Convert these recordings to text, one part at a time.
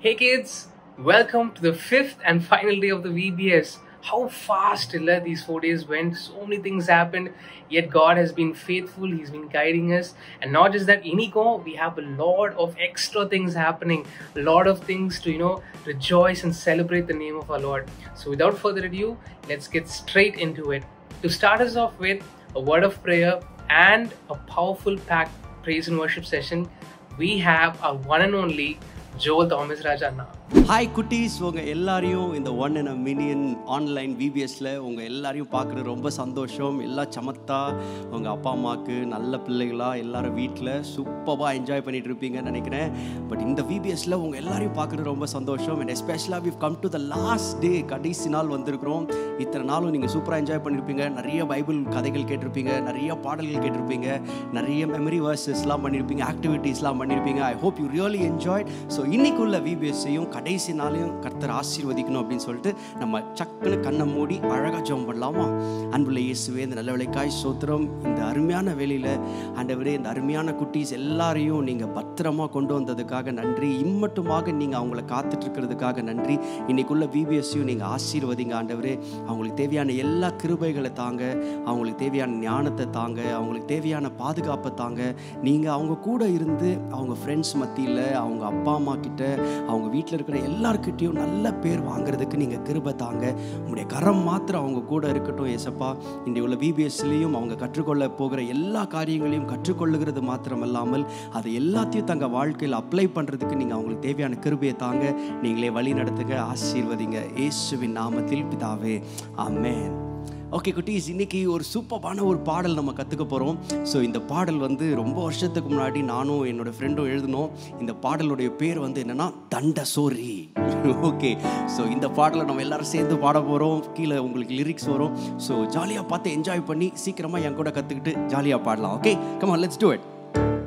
Hey kids, welcome to the fifth and final day of the VBS. How fast Illa, these four days went. So many things happened. Yet God has been faithful. He's been guiding us. And not just that, Iniko, we have a lot of extra things happening. A lot of things to, you know, rejoice and celebrate the name of our Lord. So without further ado, let's get straight into it. To start us off with a word of prayer and a powerful packed praise and worship session, we have our one and only Joel Thomas Rajanna. Hi குட்டீஸ் உங்கள் எல்லாரையும் இந்த one and a million online விபிஎஸ்ல உங்கள் எல்லாரையும் பார்க்குறது ரொம்ப சந்தோஷம் எல்லாம் சமத்தா உங்கள் அப்பா அம்மாவுக்கு நல்ல பிள்ளைகளா எல்லாரும் வீட்டில் சூப்பராக என்ஜாய் பண்ணிட்டு இருப்பீங்கன்னு நினைக்கிறேன் பட் இந்த விபிஎஸ்ல உங்கள் எல்லாரையும் பார்க்குறது ரொம்ப சந்தோஷம் அண்ட் எஸ்பெஷலாக we've come to the last day கடைசி நாள் வந்திருக்கிறோம் இத்தனை நாளும் நீங்கள் சூப்பராக என்ஜாய் பண்ணியிருப்பீங்க நிறைய பைபிள் கதைகள் கேட்டிருப்பீங்க நிறைய பாடல்கள் கேட்டிருப்பீங்க நிறைய மெமரி வர்சஸ்லாம் பண்ணியிருப்பீங்க ஆக்டிவிட்டீஸ்லாம் பண்ணியிருப்பீங்க I hope you really enjoy so இன்னைக்குள்ள விபிஎஸ்ஸையும் கடைசி நாளையும் கர்த்தர் ஆசீர்வதிக்கணும் அப்படின்னு சொல்லிட்டு நம்ம சக்குன்னு கண்ணை மூடி அழகாக ஜெபம் பண்ணலாமா அன்புள்ள இயேசுவே இந்த நல்ல வேலைக்காய் சோத்திரம் இந்த அருமையான வேலையில் ஆண்டவரே இந்த அருமையான குட்டீஸ் எல்லாரையும் நீங்கள் பத்திரமா கொண்டு வந்ததுக்காக நன்றி இம்மட்டுமாக நீங்கள் அவங்கள காத்துட்டு இருக்கிறதுக்காக நன்றி இன்னைக்குள்ள விபிஎஸ்ஸையும் நீங்கள் ஆசீர்வதிங்க ஆண்டவரே அவங்களுக்கு தேவையான எல்லா கிருபைகளை தாங்க அவங்களுக்கு தேவையான ஞானத்தை தாங்க அவங்களுக்கு தேவையான பாதுகாப்பை தாங்க நீங்கள் அவங்க கூட இருந்து அவங்க ஃப்ரெண்ட்ஸ் மத்தியில் அவங்க அப்பா அம்மா கிட்ட அவங்க வீட்டில் இருக்கிற எல்லார்கிட்டையும் நல்ல பேர் வாங்குறதுக்கு நீங்கள் கிருபை தாங்க உங்களுடைய கரம் மாத்திரம் அவங்க கூட இருக்கட்டும் ஏசப்பா இன்றைய உள்ள விபிஎஸ்லேயும் அவங்க கற்றுக்கொள்ள போகிற எல்லா காரியங்களையும் கற்றுக்கொள்ளுகிறது மாத்திரமல்லாமல் அதை எல்லாத்தையும் தங்க வாழ்க்கையில் அப்ளை பண்ணுறதுக்கு நீங்கள் அவங்களுக்கு தேவையான கிருபையை தாங்க நீங்களே வழி நடத்துங்க ஆசீர்வதிங்க இயேசுவின் நாமத்தில் பிதாவே ஆமென் ஓகே குட்டீஸ் இன்னைக்கு ஒரு சூப்பரான ஒரு பாடல் நம்ம கற்றுக்க போகிறோம் ஸோ இந்த பாடல் வந்து ரொம்ப வருஷத்துக்கு முன்னாடி நானும் என்னோட ஃப்ரெண்டும் எழுதினோம் இந்த பாடலுடைய பேர் வந்து என்னென்னா தண்ட சோரி ஓகே ஸோ இந்த பாடலை நம்ம எல்லாரும் சேர்ந்து பாட போகிறோம் கீழே உங்களுக்கு லிரிக்ஸ் வரும் ஸோ ஜாலியாக பார்த்து என்ஜாய் பண்ணி சீக்கிரமாக என் கூட கற்றுக்கிட்டு ஜாலியாக பாடலாம் okay come on let's do it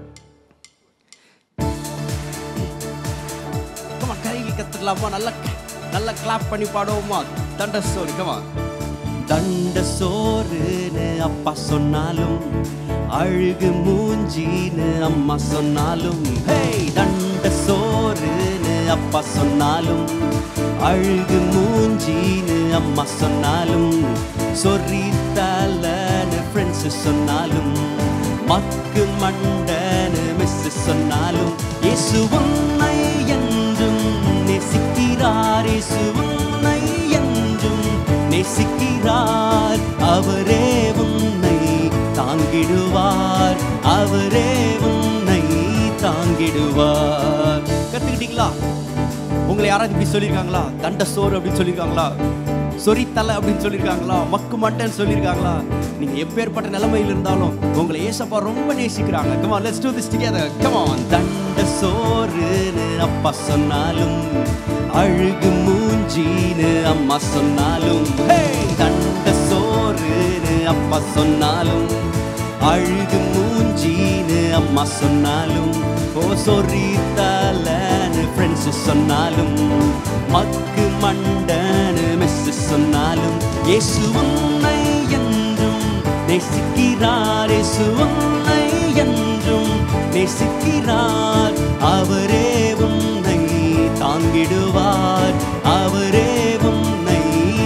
come on கையில் கற்றுக்கலாமா நல்லா நல்லா கிளாப் பண்ணி பாடுவோமா தண்ட சோரி கமா தண்ட சோறுன்னு அப்பா சொன்னாலும் அழுகு மூஞ்சின்னு அம்மா சொன்னாலும் ஹேய் தண்ட சோறுன்னு அப்பா சொன்னாலும் அழுகு மூஞ்சின்னு அம்மா சொன்னாலும் சொறி தலன்னு ஃப்ரெண்ட்ஸ் சொன்னாலும் மக்கு மண்டன்னு மிஸ் சொன்னாலும் இயேசு உன்னை என்றும் நேசிக்கிறார் இயேசு உன்னை என்றும் நேசிக்கிறார் அவரே உன்னை தாங்கிடுவார் அவரே உன்னை தாங்கிடுவார் கத்துக்கிட்டீங்களா உங்களை யாராவது இப்படி சொல்லியிருக்காங்களா தண்ட சோறு அப்படின்னு சொல்லியிருக்காங்களா சொரித்தலை அப்படின்னு சொல்லியிருக்காங்களா மக்கு மட்டன் சொல்லியிருக்காங்களா நீங்க எப்பேற்பட்ட நிலைமையில் இருந்தாலும் உங்களை ஏசப்பா ரொம்ப நேசிக்கிறாங்க come on let's do this together come on தண்ட சோறுன்னு அப்பா சொன்னாலும் அழுகு மூஞ்சின்னு அம்மா சொன்னாலும் hey தண்ட சோறுன்னு அப்பா சொன்னாலும் அழுகு மூஞ்சின்னு அம்மா சொன்னாலும் ஓ சொறி தலன்னு ஃப்ரெண்ட்ஸ் சொன்னாலும் மக்கு மண்டன்னு மிஸ் சொன்னாலும் இயேசு உன்னை என்றும் நேசிக்கிறார் இயேசு உன்னை என்றும் நேசிக்கிறார் அவரே உன்னை தாங்கிடுவார் அவரே உன்னை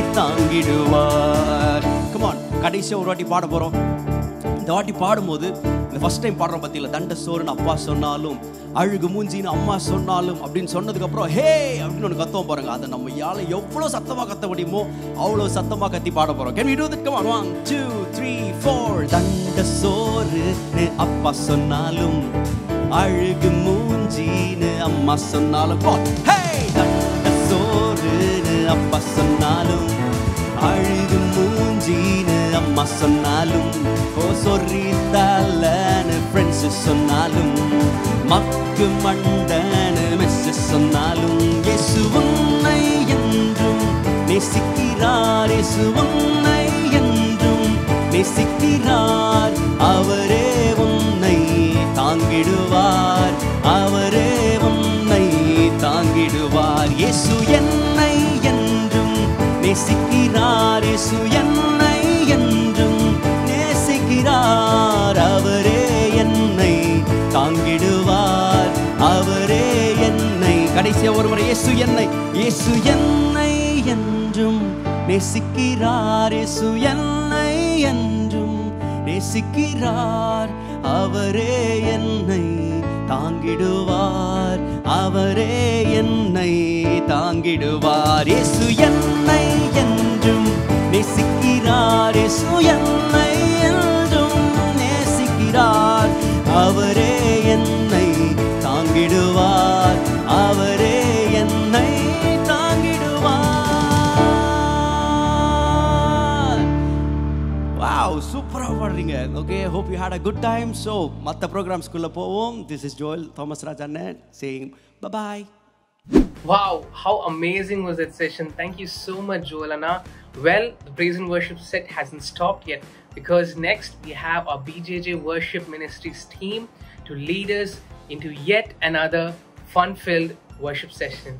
தாங்கிடுவார் கமான் கடைசியாக ஒரு வாட்டி பாட போகிறோம் இந்த வாட்டி பாடும்போது இந்த ஃபர்ஸ்ட் டைம் பாடுறோம் பார்த்தீங்களா தண்ட சோறுன்னு அப்பா சொன்னாலும் அழுகு மூஞ்சின்னு அம்மா சொன்னாலும் அப்படின்னு சொன்னதுக்கப்புறம் ஹே அப்படின்னு ஒன்று கத்துவோம் பாருங்க அதை நம்ம யாழ எவ்வளோ சத்தமாக கத்த முடியுமோ அவ்வளோ சத்தமாக கத்தி பாட போகிறோம் can we do that come on one two three four தண்ட சோறுன்னு அப்பா சொன்னாலும் அழுகு மூஞ்சின்னு அம்மா சொன்னாலும் ஹே தண்ட சோறுன்னு அப்பா சொன்னாலும் அழுகு மூஞ்சின்னு அம்மா சொன்னாலும் ஓ சொறி தலன்னு ஃப்ரெண்ட்ஸ் சொன்னாலும் மக்கு மண்டன்னு மிஸ் சொன்னாலும் இயேசு உன்னை என்றும் நேசிக்கிறார் இயேசு உன்னை என்றும் நேசிக்கிறார் அவரே உன்னை தாங்கிடுவார் அவரே உன்னை தாங்கிடுவார் இயேசு என்னை என்றும் நேசிக்கிறார் இயேசு என்னை என்றும் நேசிக்கிறார் அவரே என்னை தாங்கிடுவார் அவரே என்னை கடைசியா ஒரு முறை இயேசு நேசிக்கிறார் இயேசு என்னை என்றும் நேசிக்கிறார் அவரே என்னை தாங்கிடுவார் அவரே என்னை தாங்கிடுவார் இயேசு என்னை என்றும் நேசிக்கிறார் இயேசு என்னை என்றும் நேசிக்கிறார் அவரே என்னை தாங்கிடுவார் அவரே என்னை தாங்கிடுவார் வாவ் சூப்பராக பாடுறீங்க okay hope you had a good time so மற்ற ப்ரோக்ராம்ஸ்குள்ளே போவோம் this is Joel Thomas Raj அண்ணன் saying bye Wow, how amazing was that session. Thank you so much, Joelana. Well, the praise and worship set hasn't stopped yet because next we have our BJJ Worship Ministries team to lead us into yet another fun filled worship session.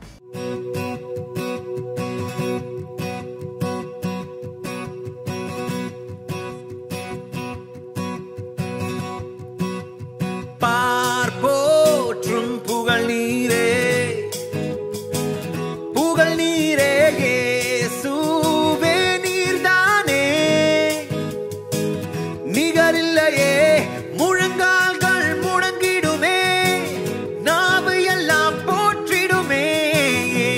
பார்ப்போற்றும் புகழ் நீரே புகழ் நீரே இயேசுவே நீர்தானே நிகரில்லையே முழங்கால்கள் முழங்கிடுமே நாவு எல்லாம் போற்றிடுமே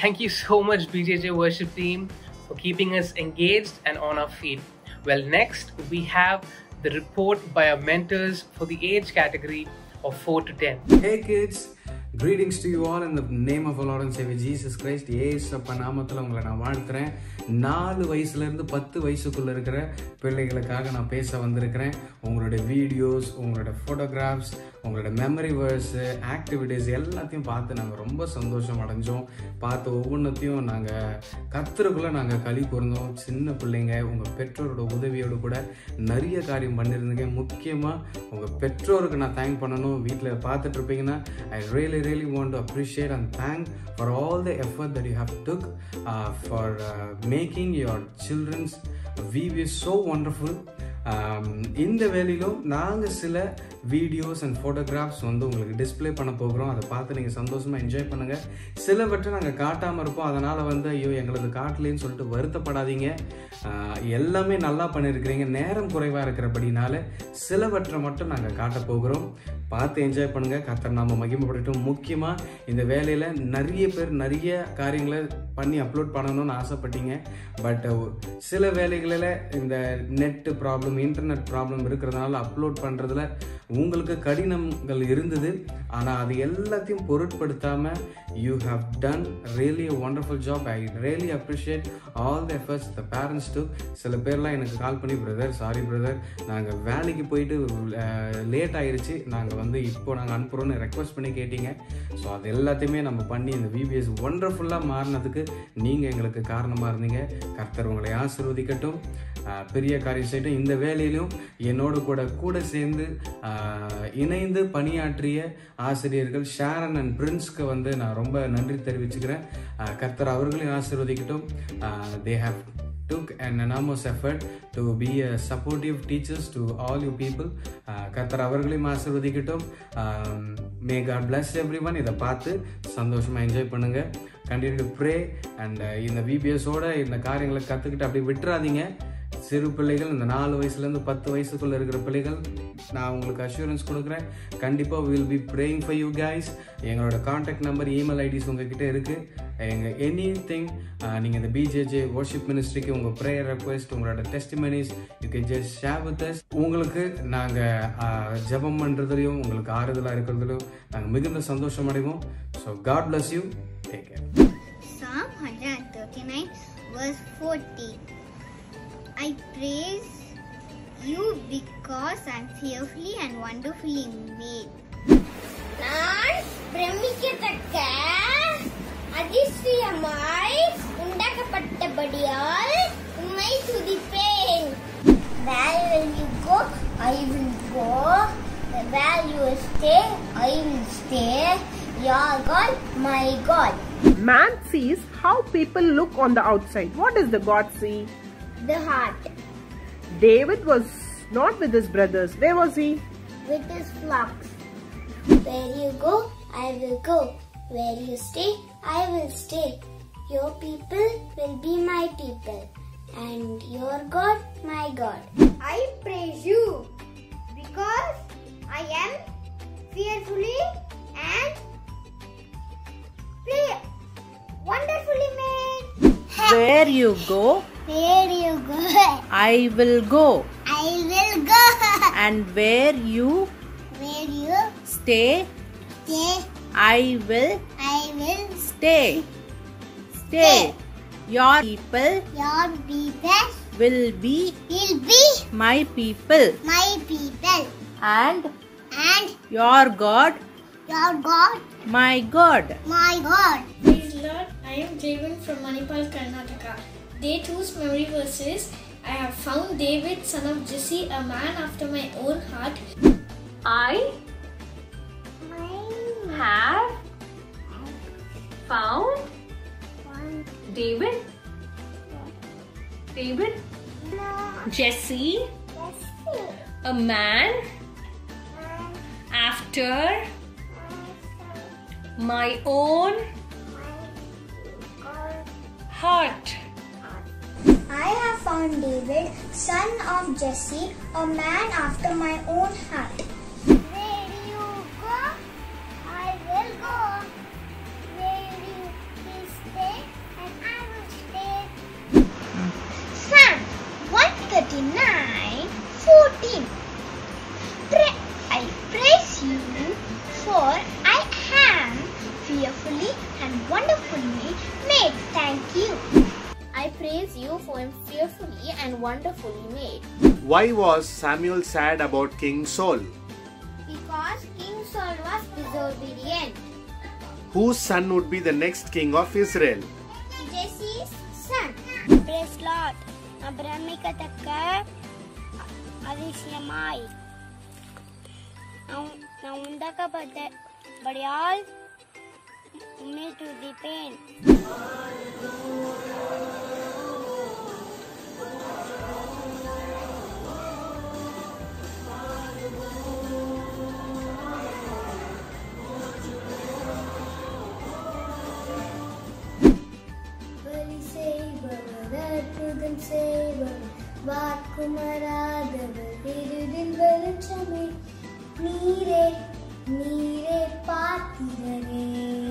Thank you so much, BJJ worship team, for keeping us engaged and on our feet. Well, next we have the report by our mentors for the age category of 4 to 10. Hey kids, greetings to you all in the name of our Lord and Savior Jesus Christ. ஏசப்ப நாமத்தில் உங்களை நான் வாழ்த்துறேன் நாலு வயசுலேருந்து பத்து வயசுக்குள்ளே இருக்கிற பிள்ளைகளுக்காக நான் பேச வந்திருக்கிறேன் உங்களோட வீடியோஸ் உங்களோட ஃபோட்டோகிராஃப்ஸ் உங்களோட மெமரி வேர்ஸு ஆக்டிவிட்டீஸ் எல்லாத்தையும் பார்த்து நாங்கள் ரொம்ப சந்தோஷம் அடைஞ்சோம் பார்த்து ஒவ்வொன்றத்தையும் நாங்கள் கத்துறதுக்குள்ளே நாங்கள் களி கூர்ந்தோம் சின்ன பிள்ளைங்க உங்கள் பெற்றோரோட உதவியோடு கூட நிறைய காரியம் பண்ணியிருந்தீங்க முக்கியமாக உங்கள் பெற்றோருக்கு நான் தேங்க் பண்ணணும் வீட்டில் பார்த்துட்டு இருப்பீங்கன்னா I really really want to appreciate and thank for all the effort that you have took for making your childrens VBS so wonderful இந்த வேலையிலும் நாங்கள் சில வீடியோஸ் அண்ட் ஃபோட்டோகிராஃப்ஸ் வந்து உங்களுக்கு டிஸ்ப்ளே பண்ண போகிறோம் அதை பார்த்து நீங்கள் சந்தோஷமாக என்ஜாய் பண்ணுங்கள் சிலவற்றை நாங்கள் காட்டாமல் இருப்போம் அதனால் வந்து ஐயோ எங்களது காட்டலேன்னு சொல்லிட்டு வருத்தப்படாதீங்க ஆஹ் எல்லாமே நல்லா பண்ணியிருக்கிறீங்க நேரம் குறைவாக இருக்கிறபடினால சிலவற்றை மட்டும் நாங்கள் காட்ட போகிறோம் பார்த்து என்ஜாய் பண்ணுங்கள் கத்தர் நாம மகிமைப்படட்டும் முக்கியமாக இந்த வேலையில் நிறைய பேர் நிறைய காரியங்களை பண்ணி அப்லோட் பண்ணணும்னு ஆசைப்பட்டீங்க பட் சில வேலைகளில் இந்த நெட்டு ப்ராப்ளம் இன்டர்நெட் ப்ராப்ளம் இருக்கிறதுனால அப்லோட் பண்ணுறதுல உங்களுக்கு கடினங்கள் இருந்தது ஆனால் அது எல்லாத்தையும் பொருட்படுத்தாமல் you have done really wonderful job I really appreciate all the efforts the parents to சில பேர்லாம் எனக்கு கால் பண்ணி பிரதர் சாரி பிரதர் நாங்கள் வேலைக்கு போயிட்டு லேட் ஆயிருச்சு நாங்கள் வந்து இப்போ நாங்கள் அனுப்புகிறோன்னு ரெக்வஸ்ட் பண்ணி கேட்டீங்க ஸோ அது எல்லாத்தையுமே நம்ம பண்ணி இந்த விபிஎஸ் ஒண்டர்ஃபுல்லாக மாறினதுக்கு நீங்கள் எங்களுக்கு காரணமாக இருந்தீங்க கர்த்தர் உங்களை ஆசீர்வதிக்கட்டும் ஆஹ் பெரிய காரியம் செய்யட்டும் இந்த வேலையிலும் என்னோடு கூட கூட சேர்ந்து ஆஹ் இணைந்து பணியாற்றிய ஆசிரியர்கள் ஷாரன் அண்ட் பிரின்ஸ்க்கு வந்து நான் ரொம்ப நன்றி தெரிவிச்சுக்கிறேன் ஆஹ் கர்த்தர் அவர்களையும் ஆசீர்வதிக்கட்டும் they have took an enormous effort to be a supportive teachers to all you people ஆஹ் கர்த்தர் அவர்களையும் ஆசீர்வதிக்கட்டும் மே காட் bless everyone இதை பார்த்து சந்தோஷமாக என்ஜாய் பண்ணுங்க கண்டினியூ டு ப்ரே அண்ட் இந்த விபிஎஸோட இந்த காரியங்களை கற்றுக்கிட்டு அப்படியே விட்டுறாதீங்க சிறு பிள்ளைகள் இந்த நாலு வயசுலேருந்து பத்து வயசுக்குள்ளே இருக்கிற பிள்ளைகள் நான் உங்களுக்கு அஷூரன்ஸ் கொடுக்குறேன் கண்டிப்பாக will be praying for you guys எங்களோட காண்டாக்ட் நம்பர் இமெயில் ஐடிஸ் உங்ககிட்ட இருக்குது எங்கள் எனி திங் நீங்கள் இந்த பிஜேஜே worship மினிஸ்ட்ரிக்கு உங்கள் ப்ரேயர் ரெக்வெஸ்ட் உங்களோட testimonies you can just share with us உங்களுக்கு நாங்கள் ஜெபம் பண்ணுறதுலையும் உங்களுக்கு ஆறுதலாக இருக்கிறதுலையும் நாங்கள் மிகுந்த சந்தோஷம் அடைவோம் so God bless you take care Psalm 139, verse 40. I praise you because I'm fearfully and wonderfully made. நான் பிரமிக்கத்தக்க அதிசயமாய் உண்டாக்கப்பட்டபடியால் உம்மை துதிப்பேன் Where will you go? I will go. Where you will stay? I will stay. Your God, my God. Man sees how people look on the outside. What does the God see? The heart David was not with his brothers. Where was he? with his flocks. Where you go, I will go. Where you stay, I will stay. Your people will be my people, and your God, my God. I praise you because I am fearfully and play- wonderfully made. Where you go, Where you go, I will go. I will go. And where you Where you stay, stay, I will I will stay. Stay. Your people Your people will be will be my people. my people, And and your God, your God, my God. my God. Praise Lord, I am Javan from Manipal, Karnataka. Day 2's memory verses I have found David, son of Jesse, a man after my own heart. I have found David, David, Jesse, a man after my own heart. I have found David, son of Jesse, a man after my own heart. Where you go, I will go. Where you stay, and wonderfully made. Thank you. I praise you for him fearfully and wonderfully made. Why was Samuel sad about King Saul? Because King Saul was disobedient. Whose son would be the next king of Israel? Jesse's son. Praise Lord. பிரமிக்கத்தக்க அதிசயமாய் நான் நான் உண்டாக்கப்பட்டபடியால் உண்மை துதிப்பேன் பலி செய்பவர் அற்புதம் செய்பவர் வாக்குமராதவர் இருளின் வெளிச்சமே நீரே நீரே பார்க்கிறனே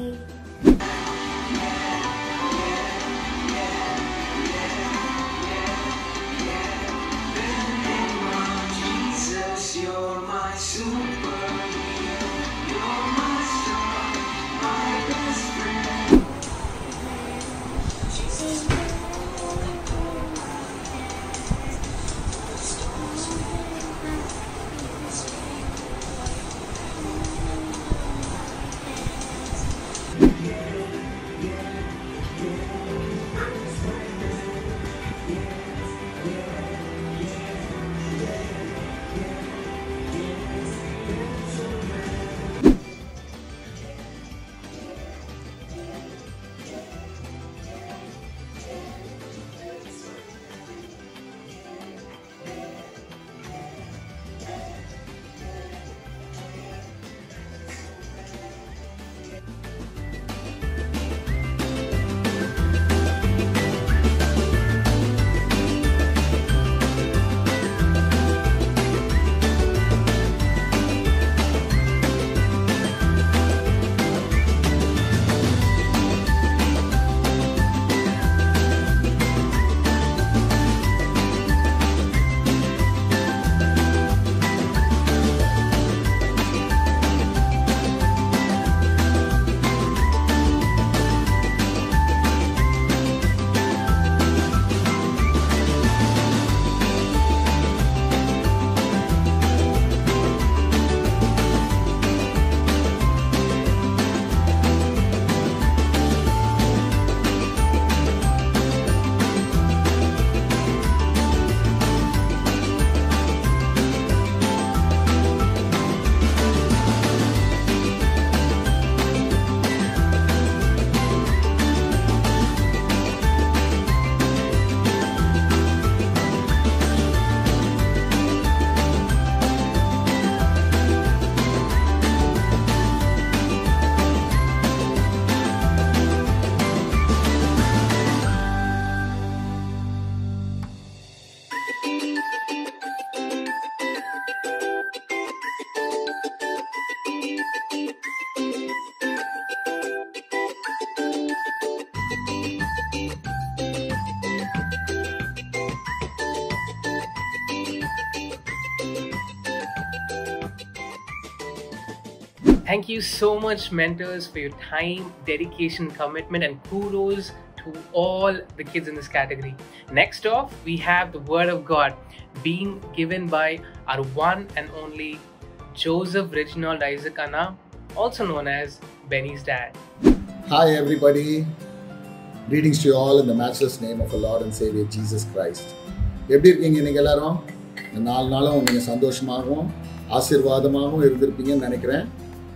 Thank you so much, mentors, for your time, dedication, commitment, and kudos to all the kids in this category. Next off, we have the Word of God being given by our one and only Joseph Reginald Isaac Anna, also known as Benny's dad. Hi, everybody. Greetings to you all in the matchless name of our Lord and Savior Jesus Christ. எப்படி இருக்கீங்க நீங்கள் எல்லாரும் இந்த நாலு நாளும் நீங்கள் சந்தோஷமாகவும் ஆசீர்வாதமாகவும் இருந்திருப்பீங்கன்னு நினைக்கிறேன்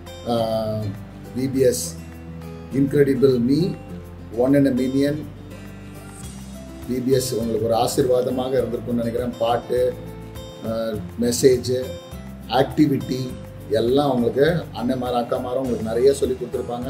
VBS incredible me one in a million VBS உங்களுக்கு ஒரு ஆசீர்வாதமாக இருந்திருக்கும்னு நினைக்கிறேன் பாட்டு மெசேஜு ஆக்டிவிட்டி எல்லாம் உங்களுக்கு அண்ணன்மார் அக்காமாரும் உங்களுக்கு நிறைய சொல்லி கொடுத்துருப்பாங்க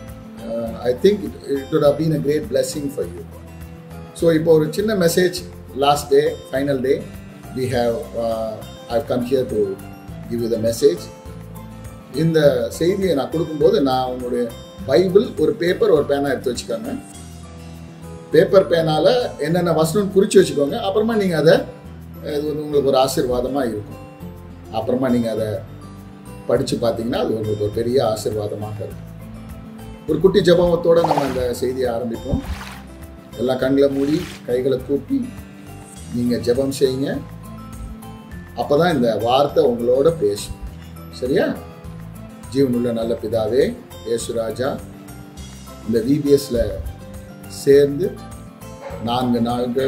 I think it it would have been a great blessing for you so இப்போ ஒரு சின்ன message last day final day we have I come here to give you the message இந்த செய்தியை நான் கொடுக்கும்போது நான் உங்களுடைய பைபிள் ஒரு பேப்பர் ஒரு பேனா எடுத்து வச்சுக்கோங்க பேப்பர் பேனால் என்னென்ன வசனம் குறித்து வச்சுக்கோங்க அப்புறமா நீங்கள் அதை இது வந்து உங்களுக்கு ஒரு ஆசீர்வாதமாக இருக்கும் அப்புறமா நீங்கள் அதை படித்து பார்த்தீங்கன்னா அது உங்களுக்கு ஒரு பெரிய ஆசீர்வாதமாக இருக்கும் ஒரு குட்டி ஜெபத்தோட நம்ம இந்த செய்தியை ஆரம்பிப்போம் எல்லா கண்களை மூடி கைகளை கூப்பி நீங்கள் ஜெபம் செய்யுங்க அப்போ தான் இந்த வார்த்தை உங்களோட பேசும் சரியா ஜீவனுள்ள நல்ல பிதாவே யேசுராஜா இந்த விபிஎஸ்ல சேர்ந்து நான்கு நாள்கள்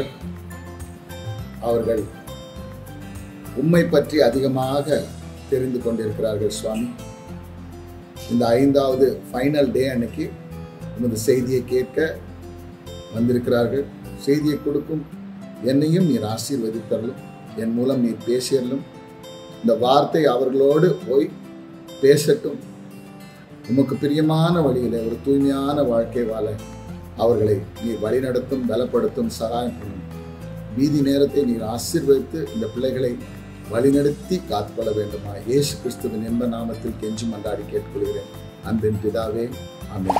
அவர்கள் உம்மை பற்றி அதிகமாக தெரிந்து கொண்டிருக்கிறார்கள் சுவாமி இந்த ஐந்தாவது ஃபைனல் டே அன்னைக்கு உமது செய்தியை கேட்க வந்திருக்கிறார்கள் செய்தியை கொடுக்கும் என்னையும் நீர் ஆசீர்வதித்தரலும் என் மூலம் நீர் பேசியறலும் இந்த வார்த்தை அவர்களோடு போய் பேசட்டும் உமக்கு பிரியமான வழியில் ஒரு தூய்மையான வாழ்க்கை வாழ அவர்களை நீர் வழிநடத்தும் பலப்படுத்தும் சகாயம் பண்ணும் மீதி நேரத்தை நீர் ஆசீர்வதித்து இந்த பிள்ளைகளை வழிநடத்தி காத்துக்கொள்ள வேண்டுமா இயேசு கிறிஸ்துவின் என்ப நாமத்தில் கெஞ்சி மண்டாடி கேட்டுக்கொள்கிறேன் அன்பின் பிதாவே ஆமென்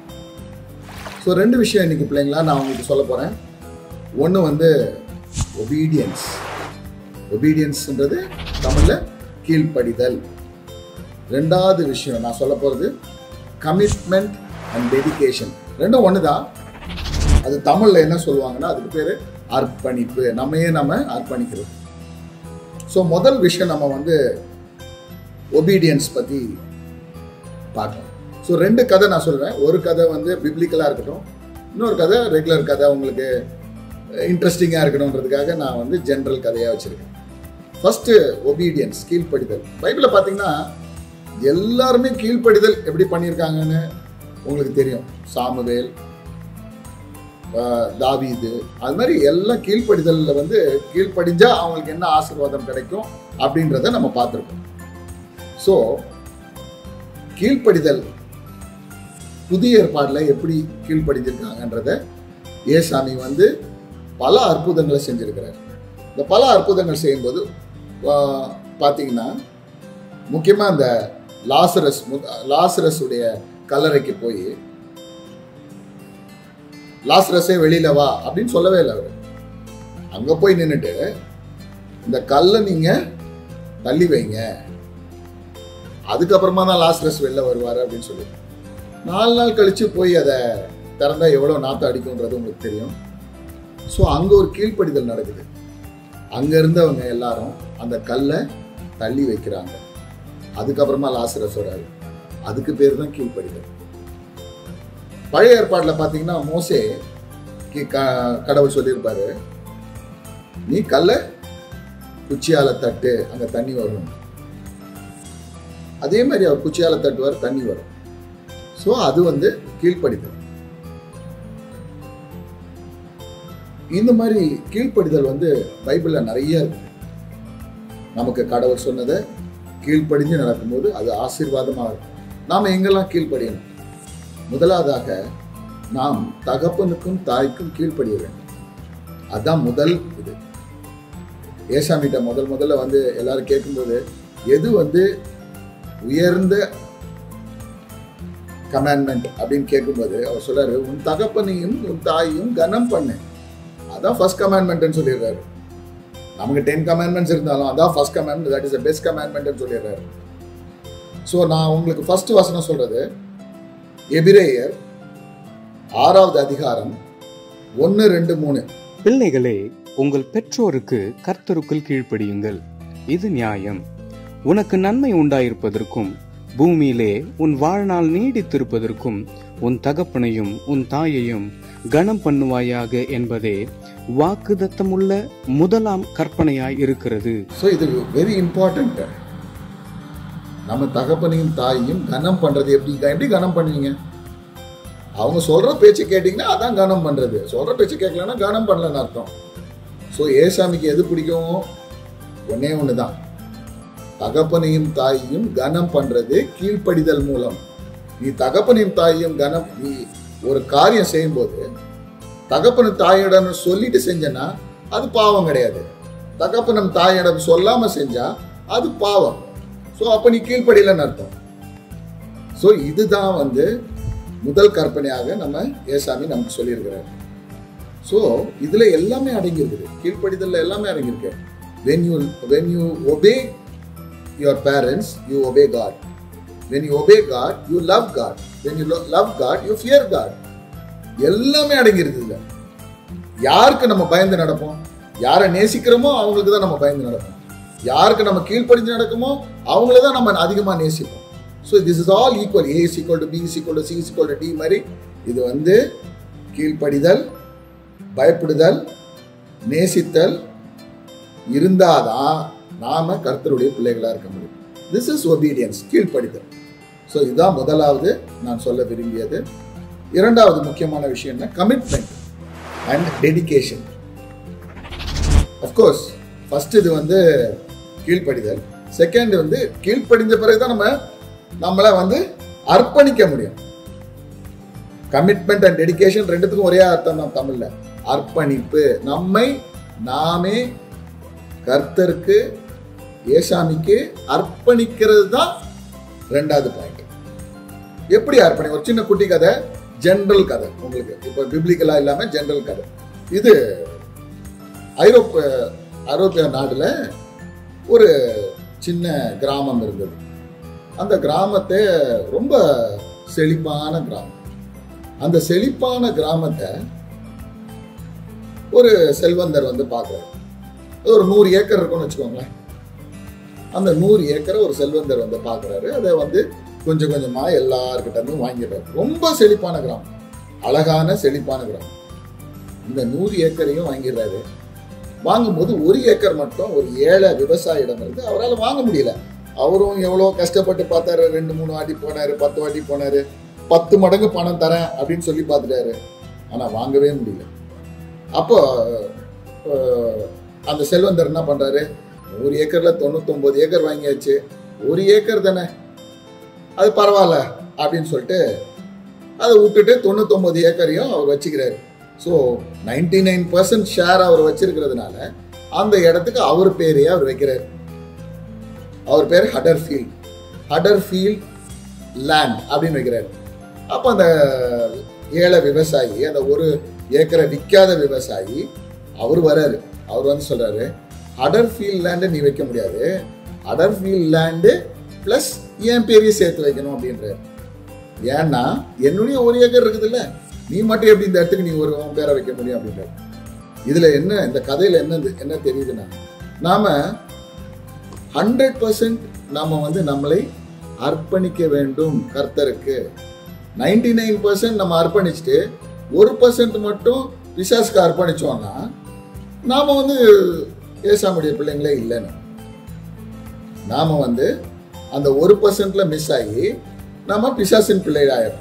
ஸோ ரெண்டு விஷயம் இன்னைக்கு பிள்ளைங்களா நான் உங்களுக்கு சொல்ல போகிறேன் ஒன்று வந்து ஒபீடியன்ஸ் ஒபீடியன்ஸ்ன்றது தமிழில் கீழ்ப்படிதல் ரெண்டாவது விஷயம் நான் சொல்ல போகிறது கமிட்மெண்ட் அண்ட் டெடிகேஷன் ரெண்டும் ஒன்று தான் அது தமிழில் என்ன சொல்லுவாங்கன்னா அதுக்கு பேர் அர்ப்பணிப்பு நம்மையே நம்ம அர்ப்பணிக்கிறது ஸோ முதல் விஷயம் நம்ம வந்து ஒபீடியன்ஸ் பற்றி பார்க்கலாம் ஸோ ரெண்டு கதை நான் சொல்கிறேன் ஒரு கதை வந்து பிப்ளிக்கலாக இருக்கட்டும் இன்னொரு கதை ரெகுலர் கதை உங்களுக்கு இன்ட்ரெஸ்டிங்காக இருக்கணுன்றதுக்காக நான் வந்து ஜென்ரல் கதையாக வச்சுருக்கேன் ஃபஸ்ட்டு ஒபீடியன்ஸ் கீழ்ப்படிதல் பைபிளில் பார்த்தீங்கன்னா எல்லாருமே கீழ்ப்படிதல் எப்படி பண்ணியிருக்காங்கன்னு உங்களுக்கு தெரியும் சாமுவேல் ஆஹ் தாவீது அது மாதிரி எல்லாம் கீழ்ப்படிதலில் வந்து கீழ்ப்படிஞ்சா அவங்களுக்கு என்ன ஆசீர்வாதம் கிடைக்கும் அப்படின்றத நம்ம பார்த்துருக்கோம் ஸோ கீழ்ப்படிதல் புதிய ஏற்பாடில் எப்படி கீழ்ப்படிஞ்சிருக்காங்கன்றத ஏசாமி வந்து பல அற்புதங்களை செஞ்சிருக்கிறார் இந்த பல அற்புதங்கள் செய்யும்போது ஆஹ், பார்த்தீங்கன்னா முக்கியமாக இந்த லாசரஸ் மு- லாசரஸ் உடைய கல்லறைக்கு போய் லாசரஸே வெளியில வா அப்படின்னு சொல்லவே இல்லை அவர் அங்க போய் நின்றுட்டு இந்த கல்லை நீங்க தள்ளி வைங்க அதுக்கப்புறமா தான் லாஸ்ரஸ் வெளில வருவார் அப்படின்னு சொல்லி நாலு நாள் கழிச்சு போய் அதை திறந்தா எவ்வளோ நாற்றம் அடிக்கும்ன்றது உங்களுக்கு தெரியும் ஸோ அங்கே ஒரு கீழ்ப்படிதல் நடக்குது அங்கே இருந்தவங்க எல்லாரும் அந்த கல்லை தள்ளி வைக்கிறாங்க அதுக்கப்புறமா லாசரஸ் வராரு அதுக்கு பேர் தான் கீழ்ப்படிதல் பழைய ஏற்பாட்டில் பார்த்தீங்கன்னா மோசே கி- க- கடவுள் சொல்லியிருப்பாரு நீ கல்லை குச்சியால தட்டு அங்க தண்ணி வரும் அதே மாதிரி அவர் குச்சியால தட்டுவார் தண்ணி வரும் ஸோ அது வந்து கீழ்ப்படிதல் இந்த மாதிரி கீழ்ப்படிதல் வந்து பைபிள்ல நிறைய இருக்கு நமக்கு கடவுள் சொன்னதை கீழ்ப்படிஞ்சு நடக்கும்போது அது ஆசீர்வாதமாக இருக்கும் நாம் எங்கெல்லாம் கீழ்ப்படியணும் முதலாவதாக நாம் தகப்பனுக்கும் தாய்க்கும் கீழ்ப்படிய வேண்டும் அதான் முதல் இது ஏசாமிட்ட முதல் முதல்ல வந்து எல்லாரும் கேட்கும்போது எது வந்து உயர்ந்த கமாண்ட்மெண்ட் அப்படின்னு கேட்கும்போது அவர் சொல்றாரு உன் தகப்பனையும் உன் தாயையும் கனம் பண்ணு அதான் ஃபர்ஸ்ட் கமாண்ட்மெண்ட்னு சொல்லிடுறாரு நமக்கு டென் கமாண்ட்மெண்ட்ஸ் இருந்தாலும் அதான் first commandment that is best கமாண்ட்மெண்ட்னு சொல்லிடுறாரு ஸோ நான் உங்களுக்கு ஃபர்ஸ்ட் வசனம் சொல்றது எபிரேயர் ஆறாவது அதிகாரம் ஒன்று ரெண்டு மூணு பிள்ளைகளே உங்கள் பெற்றோருக்கு கர்த்தருக்குள் கீழ்ப்படியுங்கள் இது நியாயம் உனக்கு நன்மை உண்டாயிருப்பதற்கும் பூமியிலே உன் வாழ்நாள் நீடித்திருப்பதற்கும் உன் தகப்பனையும் உன் தாயையும் கனம் பண்ணுவாயாக என்பதே வாக்குதத்தமுள்ள முதலாம் கற்பனையாய் இருக்கிறது ஸோ இது வெரி இம்பார்ட்டன்ட் நம்ம தகப்பனையும் தாயையும் கனம் பண்றது எப்படி எப்படி கனம் பண்ணுவீங்க அவங்க சொல்ற பேச்சு கேட்டிங்கன்னா அதான் கனம் பண்றது சொல்ற பேச்சு கேட்கலன்னா கனம் பண்ணலன்னு அர்த்தம் ஸோ ஏசாமிக்கு எது பிடிக்கும் ஒன்னே ஒன்று தான் தகப்பனையும் தாயையும் கனம் பண்றது கீழ்ப்படிதல் மூலம் நீ தகப்பனையும் தாயையும் கனம் நீ ஒரு காரியம் செய்யும்போது தகப்பனும் தாயிடம் சொல்லிட்டு செஞ்சனா அது பாவம் கிடையாது தகப்பனும் தாயிடம் சொல்லாம செஞ்சா அது பாவம் ஸோ அப்ப நீ கீழ்ப்படியலன்னு அர்த்தம் ஸோ இதுதான் வந்து முதல் கற்பனையாக நம்ம ஏசாமி நமக்கு சொல்லியிருக்கிறார் ஸோ இதுல எல்லாமே அடங்கியிருக்குது கீழ்ப்படிதல்ல எல்லாமே அடங்கியிருக்கு when you when you obey your parents you obey God when you obey God you love God when you lo- love God you fear God எல்லாமே அடங்கியிருக்கு இதுல யாருக்கு நம்ம பயந்து நடப்போம் யாரை நேசிக்கிறோமோ அவங்களுக்கு தான் நம்ம பயந்து நடப்போம் யாருக்கு நம்ம கீழ்ப்படிஞ்சு நடக்குமோ அவங்கள தான் நம்ம அதிகமாக நேசிப்போம் so this is all equal A is equal to B is equal to C is equal to D மாதிரி இது வந்து கீழ்ப்படிதல் பயப்படுதல் நேசித்தல் இருந்தாதான் நாம கர்த்தருடைய பிள்ளைகளா இருக்க முடியும் திஸ் இஸ் ஒபீடியன்ஸ் கீழ்ப்படிதல் ஸோ இதுதான் முதலாவது நான் சொல்ல விரும்பியது இரண்டாவது முக்கியமான விஷயம் என்ன commitment and dedication of course first இது வந்து கீழ்ப்படிதல் செகண்ட் வந்து கீழ்ப்படிஞ்ச பிறகு தான் நம்ம நம்மளை வந்து அர்ப்பணிக்க முடியும் கமிட்மெண்ட் அண்ட் டெடிகேஷன் ரெண்டுத்துக்கும் ஒரே அர்த்தம் தான் தமிழ்ல அர்ப்பணிப்பு நம்மை நாமே கர்த்தருக்கு ஏசாமிக்கு அர்ப்பணிக்கிறது தான் ரெண்டாவது பாயிண்ட் எப்படி அர்ப்பணி ஒரு சின்ன குட்டி கதை ஜெனரல் கதை உங்களுக்கு இப்போ பிப்ளிக்கலா இல்லாம ஜெனரல் கதை இது ஐரோப்ப ஐரோப்பிய நாடுல ஒரு சின்ன கிராமம் இருந்தது அந்த கிராமத்தை ரொம்ப செழிப்பான கிராமம் அந்த செழிப்பான கிராமத்தை ஒரு செல்வந்தர் வந்து பார்க்குறாரு அது ஒரு நூறு ஏக்கர் இருக்கும்னு வச்சுக்கோங்களேன் அந்த நூறு ஏக்கரை ஒரு செல்வந்தர் வந்து பார்க்குறாரு அதை வந்து கொஞ்சம் கொஞ்சமாக எல்லார்கிட்ட இருந்தும் வாங்கிடுறாரு ரொம்ப செழிப்பான கிராமம் அழகான செழிப்பான கிராமம் இந்த நூறு ஏக்கரையும் வாங்கிடுறாரு வாங்கும்போது ஒரு ஏக்கர் மட்டும் ஒரு ஏழை விவசாயிடம் இருந்து அவரால் வாங்க முடியல அவரும் எவ்வளோ கஷ்டப்பட்டு பார்த்தாரு ரெண்டு மூணு வாட்டி போனாரு பத்து வாட்டி போனாரு பத்து மடங்கு பணம் தரேன் அப்படின்னு சொல்லி பார்த்துட்டாரு ஆனால் வாங்கவே முடியல அப்போ அஹ், அந்த செல்வந்தர் என்ன பண்றாரு ஒரு ஏக்கர்ல தொண்ணூத்தொன்பது ஏக்கர் வாங்கியாச்சு ஒரு ஏக்கர் தானே அது பரவாயில்ல அப்படின்னு சொல்லிட்டு அதை விட்டுட்டு தொண்ணூத்தொன்பது ஏக்கரையும் அவர் வச்சுக்கிறாரு so ninety nine percent share அவர் வச்சிருக்கிறதுனால அந்த இடத்துக்கு அவர் பேரையே அவர் வைக்கிறார் அவர் பேர் ஹடர்ஃபீல்ட் ஹடர்ஃபீல்ட் லேண்ட் அப்படின்னு வைக்கிறாரு அப்போ அந்த ஏழை விவசாயி அந்த ஒரு ஏக்கரை விற்காத விவசாயி அவர் வராரு அவர் வந்து சொல்றாரு அடர்ஃபீல்ட் லேண்டு நீ வைக்க முடியாது அடர்ஃபீல்ட் லேண்டு ப்ளஸ் என் பேரையே சேர்த்து வைக்கணும் அப்படின்றாரு ஏன்னா என்னுடைய ஒரு ஏக்கர் இருக்குதுல்ல நீ மட்டும் எப்படி இந்த இடத்துக்கு நீ ஒரு உன் பேரை வைக்க முடியும் அப்படின்றாரு இதுல என்ன இந்த கதையில என்ன என்ன தெரியுதுன்னா நாம ஹண்ட்ரட் பர்சன்ட் நாம வந்து நம்மளை அர்ப்பணிக்க வேண்டும் கர்த்தருக்கு நைன்டி நைன் பர்சன்ட் நம்ம அர்ப்பணிச்சுட்டு ஒரு பர்சன்ட் மட்டும் பிசாஸ்க்கு அர்ப்பணிச்சோம்னா நாம வந்து ஏசாமுடைய பிள்ளைங்களே இல்லைன்னு நாம வந்து அந்த ஒரு பர்சன்ட்ல மிஸ் ஆகி நாம பிசாசின் பிள்ளைகளாயிரும்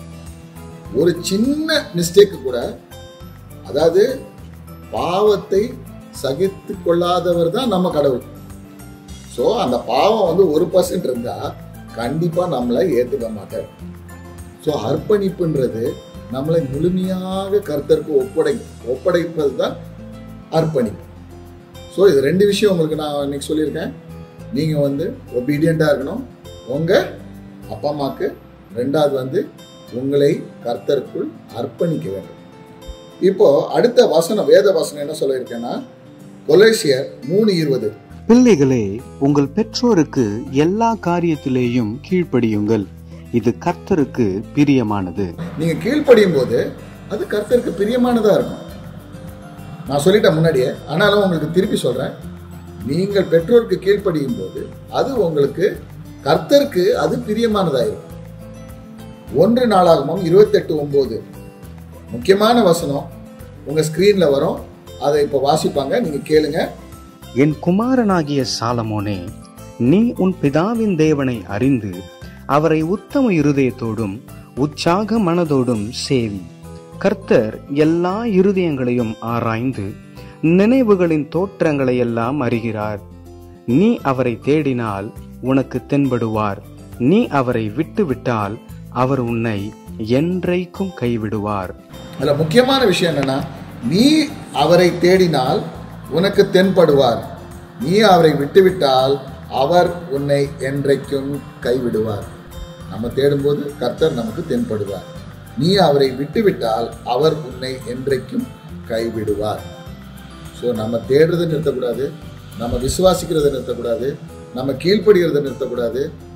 ஒரு சின்ன மிஸ்டேக் கூட அதாவது பாவத்தை சகித்து கொள்ளாதவர் தான் நம்ம கடவுள் ஸோ அந்த பாவம் வந்து ஒரு பர்சன்ட் இருந்தா கண்டிப்பா நம்மளை ஏத்துக்க மாட்டார் ஸோ அர்ப்பணிப்புன்றது நம்மளை முழுமையாக கர்த்தருக்கு ஒப்படை ஒப்படைப்பது தான் அர்ப்பணிப்பு ஸோ இது ரெண்டு விஷயம் உங்களுக்கு நான் இன்னைக்கு சொல்லியிருக்கேன் நீங்கள் வந்து ஒபீடியண்ட்டாக இருக்கணும் உங்கள் அப்பா அம்மாவுக்கு ரெண்டாவது வந்து உங்களை கர்த்தருக்குள் அர்ப்பணிக்க வேண்டும் இப்போ அடுத்த வசனம் வேத வசனம் என்ன சொல்லியிருக்கேன்னா கொலேசியர் மூணு இருபது பிள்ளைகளே உங்கள் பெற்றோருக்கு எல்லா காரியத்திலேயும் கீழ்ப்படியுங்கள் இது கர்த்தருக்கு பிரியமானது நீங்க கீழ்ப்படியும் போது அது கர்த்தருக்கு பிரியமானதா இருக்கும் நான் சொல்லிட்டேன் முன்னாடியே ஆனாலும் உங்களுக்கு திருப்பி சொல்றேன் நீங்கள் பெற்றோருக்கு கீழ்ப்படியும் போது அது உங்களுக்கு கர்த்தருக்கு அது பிரியமானதாயிருக்கும் ஒன்று நாளாகமும் இருபத்தெட்டு ஒன்பது முக்கியமான வசனம் உங்க ஸ்கிரீன்ல வரும் அதை இப்போ வாசிப்பாங்க நீங்க கேளுங்க என் குமாரனாகிய சாலமோனே நீ உன் பிதாவின் தேவனை அறிந்து அவரை உத்தம இருதயத்தோடும் உற்சாக மனதோடும் சேவி கர்த்தர் எல்லா இருதயங்களையும் ஆராய்ந்து நினைவுகளின் தோற்றங்களை எல்லாம் அறிகிறார் நீ அவரை தேடினால் உனக்கு தென்படுவார் நீ அவரை விட்டுவிட்டால் அவர் உன்னை என்றைக்கும் கைவிடுவார் அதுல முக்கியமான விஷயம் என்னன்னா நீ அவரை தேடினால் உனக்கு தென்படுவார் நீ அவரை விட்டுவிட்டால் அவர் உன்னை என்றைக்கும் கைவிடுவார் நம்ம தேடும்போது கர்த்தர் நமக்கு தென்படுவார் நீ அவரை விட்டுவிட்டால் அவர் உன்னை என்றைக்கும் கைவிடுவார் ஸோ நம்ம தேடுறதை நிறுத்தக்கூடாது நம்ம விசுவாசிக்கிறதை நிறுத்தக்கூடாது நம்ம கீழ்ப்படுகிறதை நிறுத்தக்கூடாது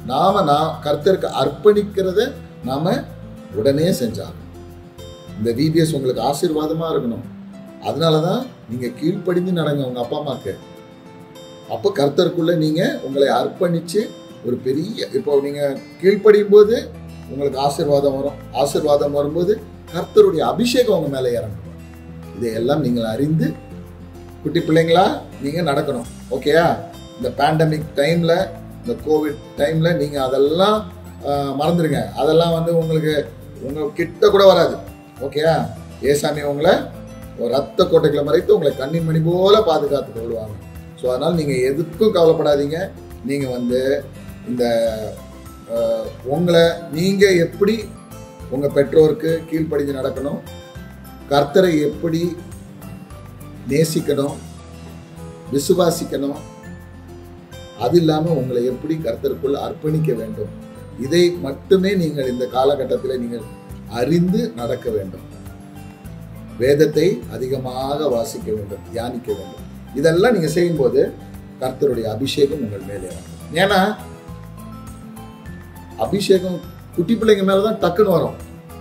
நாம நான் கர்த்தருக்கு அர்ப்பணிக்கிறத நாம உடனே செஞ்சாங்க இந்த விபிஎஸ் உங்களுக்கு ஆசீர்வாதமா இருக்கணும் அதனால தான் நீங்க கீழ்ப்படிந்து நடங்க உங்க அப்பா அம்மாக்கு அப்போ கர்த்தருக்குள்ள நீங்க உங்களை அர்ப்பணிச்சு ஒரு பெரிய இப்போ நீங்க கீழ்ப்படியும் போது உங்களுக்கு ஆசீர்வாதம் வரும் ஆசீர்வாதம் வரும்போது கர்த்தருடைய அபிஷேகம் உங்க மேலே இறங்கும் இதையெல்லாம் நீங்கள் அறிந்து குட்டி பிள்ளைங்களா நீங்க நடக்கணும் ஓகேயா இந்த பேண்டமிக் டைம்ல இந்த கோவிட் டைம்ல நீங்க அதெல்லாம் ஆஹ், மறந்துடுங்க அதெல்லாம் வந்து உங்களுக்கு உங்க கிட்ட கூட வராது ஓகேயா ஏசாமி உங்களை ஒரு ரத்த கோட்டைகளை மறைத்து உங்களை கண்ணின் மணி போல பாதுகாத்து கொள்வாங்க ஸோ அதனால் நீங்கள் எதுக்கும் கவலைப்படாதீங்க நீங்கள் வந்து இந்த ஆஹ், உங்களை நீங்கள் எப்படி உங்கள் பெற்றோருக்கு கீழ்ப்படிஞ்சு நடக்கணும் கர்த்தரை எப்படி நேசிக்கணும் விசுவாசிக்கணும் அது இல்லாமல் உங்களை எப்படி கர்த்தருக்குள் அர்ப்பணிக்க வேண்டும் இதை மட்டுமே நீங்கள் இந்த காலகட்டத்தில் நீங்கள் அறிந்து நடக்க வேண்டும் வேதத்தை அதிகமாக வாசிக்க வேண்டும் தியானிக்க வேண்டும் இதெல்லாம் நீங்க செய்யும்போது கர்த்தருடைய அபிஷேகம் உங்கள் மேலே வரும் ஏன்னா அபிஷேகம் குட்டி பிள்ளைங்க மேலதான் டக்குன்னு வரும்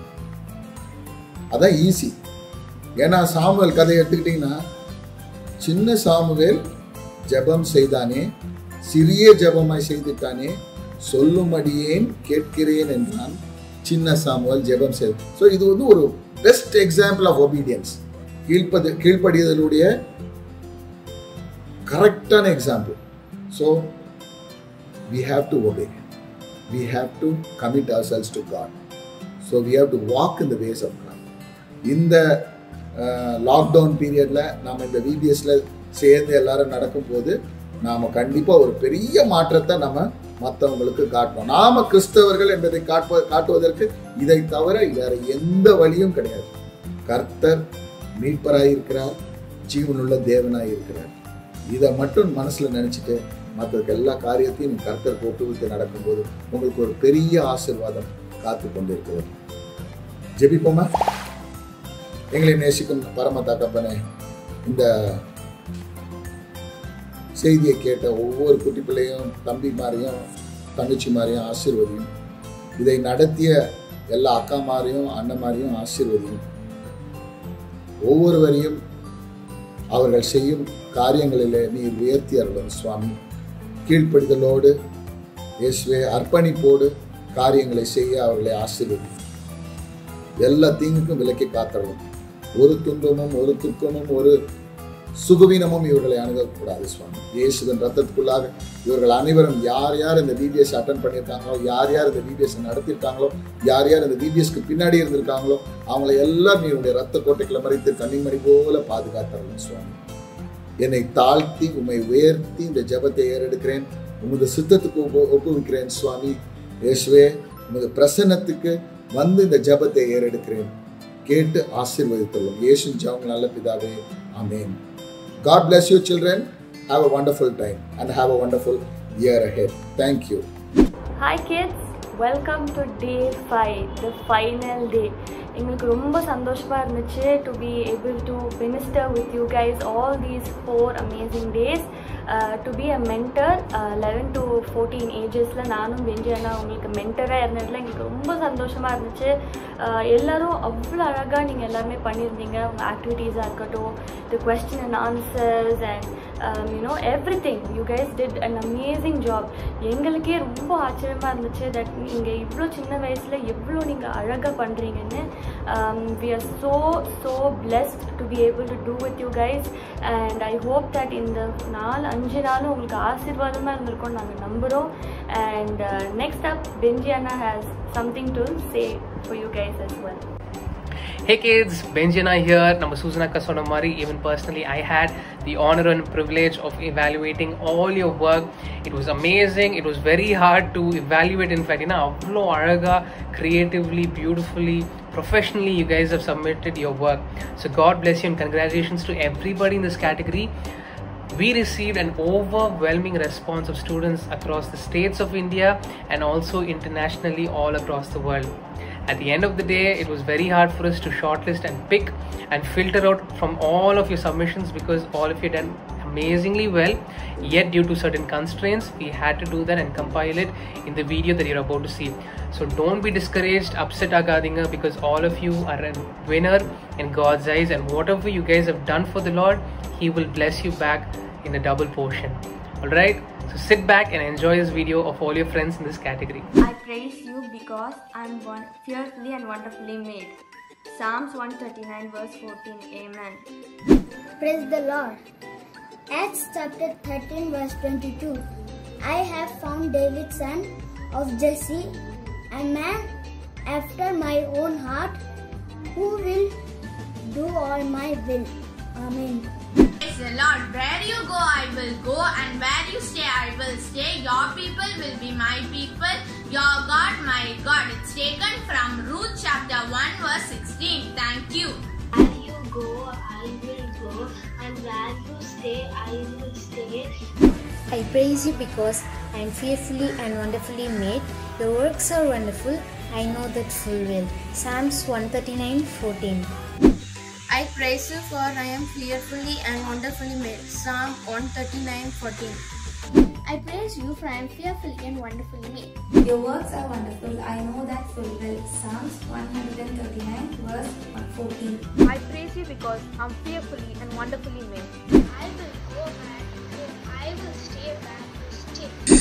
அதான் ஈஸி ஏன்னா சாமுவேல் கதையை எடுத்துக்கிட்டீங்கன்னா சின்ன சாமுவேல் ஜெபம் செய்தானே சிறிய ஜெபமாய் செய்துட்டானே சொல்லும்படியேன் கேட்கிறேன் என்றான் சின்ன சாமுவேல் ஜெபம் செய்து ஸோ இது வந்து ஒரு பெஸ்ட் எக்ஸாம்பிள் ஆஃப் ஒபீடியன்ஸ் கீழ்ப்பது கீழ்ப்படிதலுடைய கரெக்டான example so we have to obey. We have to commit ourselves to God. So we have to walk in the ways of God. இந்த லாக்டவுன் பீரியடில் நாம் இந்த விபிஎஸ்ல சேர்ந்து எல்லாரும் நடக்கும்போது நாம் கண்டிப்பாக ஒரு பெரிய மாற்றத்தை நம்ம மற்றவங்களுக்கு காட்டணும் நாம கிறிஸ்தவர்கள் என்பதை காட்டுவ காட்டுவதற்கு இதை தவிர வேற எந்த வழியும் கிடையாது கர்த்தர் மீட்பராய் இருக்கிறார் ஜீவனுள்ள தேவனாய் இருக்கிறார் இதை மட்டும் மனசுல நினைச்சிட்டு மற்றதுக்கு எல்லா காரியத்தையும் நீங்க கர்த்தருக்கு ஒப்புவித்து நடக்கும்போது உங்களுக்கு ஒரு பெரிய ஆசீர்வாதம் காத்து கொண்டிருக்கிறது ஜெபிப்போமா எங்களை நேசிக்கும் பரம தகப்பனே இந்த செய்தியை கேட்ட ஒவ்வொரு குட்டி பிள்ளையும் தம்பிமாரையும் தங்கச்சிமாரையும் ஆசீர்வதியும் இதை நடத்திய எல்லா அக்காமாரையும் அண்ணமாரையும் ஆசீர்வதியும் ஒவ்வொருவரையும் அவர்கள் செய்யும் காரியங்களிலே நீர் உயர்த்தி அருளும் சுவாமி கீழ்ப்படிதலோடு இயேசுவே அர்ப்பணிப்போடு காரியங்களை செய்ய அவர்களை ஆசீர்வதியும் எல்லா தீங்குக்கும் விலக்கி காத்தரலும் ஒரு துன்பமும் ஒரு துக்கமும் ஒரு சுகவீனமும் இவர்களை அணுகக்கூடாது சுவாமி இயேசுவின் ரத்தத்துக்குள்ளாக இவர்கள் அனைவரும் யார் யார் இந்த பிபிஎஸ் அட்டன் பண்ணியிருக்காங்களோ யார் யார் இந்த பிபிஎஸ் நடத்தியிருக்காங்களோ யார் யார் இந்த பிபிஎஸ்க்கு பின்னாடி இருந்திருக்காங்களோ அவங்களை எல்லாம் நீருடைய ரத்த கோட்டைகளை மறைத்து கன்னிமணி போல பாதுகாத்தரலும் சுவாமி என்னை தாழ்த்தி உம்மை உயர்த்தி இந்த ஜெபத்தை ஏறெடுக்கிறேன் உமது சித்தத்துக்கு ஒப்பு ஒப்புவிக்கிறேன் சுவாமி இயேசுவே உமது பிரசன்னத்துக்கு வந்து இந்த ஜெபத்தை ஏறெடுக்கிறேன் கேட்டு ஆசீர்வதித்துள்ளோம் இயேசு ஜெபம் நல்ல பிதாவே ஆமென் God bless you children have a wonderful time and have a wonderful year ahead thank you hi kids welcome to day five the final day எங்களுக்கு ரொம்ப சந்தோஷமாக இருந்துச்சு to be able to minister with you guys all these four amazing days to be a mentor eleven to fourteen ஏஜஸில் நானும் Benji அண்ணா உங்களுக்கு மென்டராக இருந்ததில் எங்களுக்கு ரொம்ப சந்தோஷமாக இருந்துச்சு uh, எல்லாரும் அவ்வளோ அழகாக நீங்கள் எல்லாருமே பண்ணியிருந்தீங்க உங்கள் ஆக்டிவிட்டீஸாக இருக்கட்டும் the question and answers and you know everything you guys did an amazing job எங்களுக்கே ரொம்ப ஆச்சரியமாக இருந்துச்சு தட் நீங்கள் இவ்வளோ சின்ன வயசில் எவ்வளோ நீங்கள் அழகாக பண்ணுறீங்கன்னு we are so so blessed to be able to do with you guys and I hope that இந்த நாலு அஞ்சு நாளும் உங்களுக்கு ஆசீர்வாதமாக இருந்திருக்கும்னு நாங்கள் நம்புகிறோம் அண்ட் நெக்ஸ்ட் அப் பெஞ்சி அண்ணா has something to say for you guys as well Hey kids, Benjana here. நம்ம சூசனா அக்கா சொன்ன மாதிரி even personally I had the honor and privilege of evaluating all your work. It was amazing. It was very hard to evaluate in fact. ஏன்னா அவ்வளோ அழகா creatively, beautifully, professionally you guys have submitted your work. So God bless you and congratulations to everybody in this category. We received an overwhelming response of students across the states of India and also internationally all across the world. At the end of the day, it was very hard for us to shortlist and pick and filter out from all of your submissions because all of you done amazingly well. Yet, due to certain constraints, we had to do that and compile it in the video that you're about to see. So, don't be discouraged, upset Agadinga, because all of you are a winner in God's eyes, and whatever you guys have done for the Lord, He will bless you back in a double portion. Alright? So, sit back and enjoy this video of all your friends in this category. I praise you because I am one, fearfully and wonderfully made. Psalms 139 verse 14. Amen. Praise the Lord. Acts chapter 13 verse 22. I have found David son of Jesse, a man after my own heart, who will do all my will. Amen. Praise the Lord. Where you go, I will go, and where you stay, I will stay. Your people will be my people, your God, my God. It's taken from Ruth chapter 1, verse 16. Thank you. Where you go, I will go, and where you stay, I will stay. I praise you because I am fearfully and wonderfully made. Your works are wonderful. I know that full well. Psalms 139 14. I praise you for I am fearfully and wonderfully made. Psalm 139 14. I praise you for I am fearfully and wonderfully made. Your works are wonderful. I know that full well. Psalms 139 verse 14. I praise you because I'm fearfully and wonderfully made. I will go back, I will stay back, stay.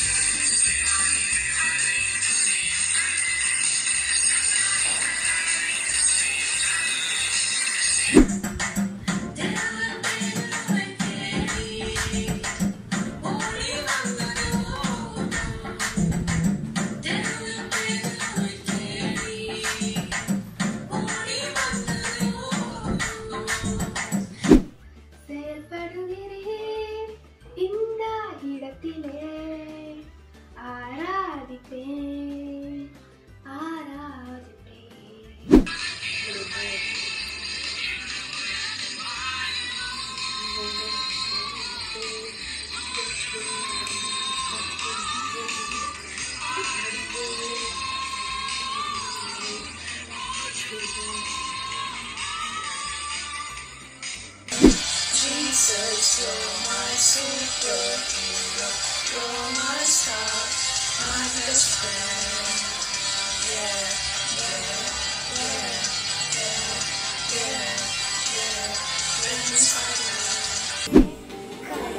செயல்படுகிறேன் இந்த இடத்திலே ஆராதிப்பேன் ஆராதிப்பேன் Jesus, you're my superhero. You're my star, my best friend. Yeah, yeah, yeah, yeah, yeah, yeah. Friends like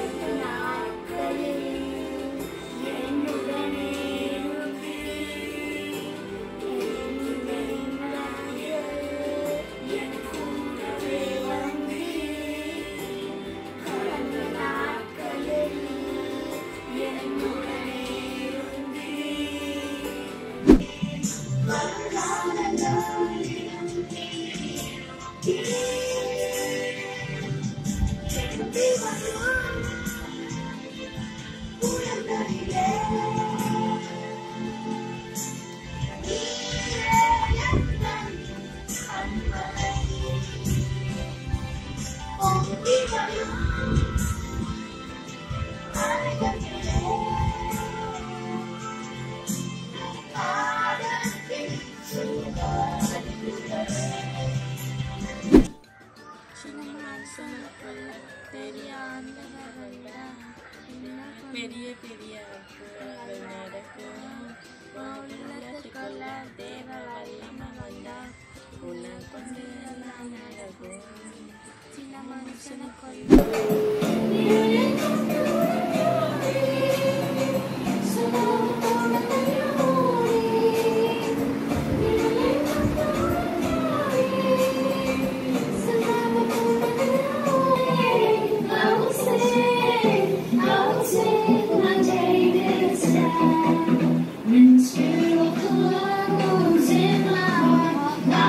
பெரிய பெரிய அற்புதங்கள் நடக்கும் உள்ளத்துக்குள்ள தேவ வல்லமை வந்தா உன்னை கொண்டு எல்லாம் நடக்கும் சின்ன மனுஷனை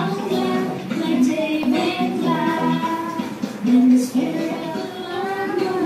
When the spirit of the Lord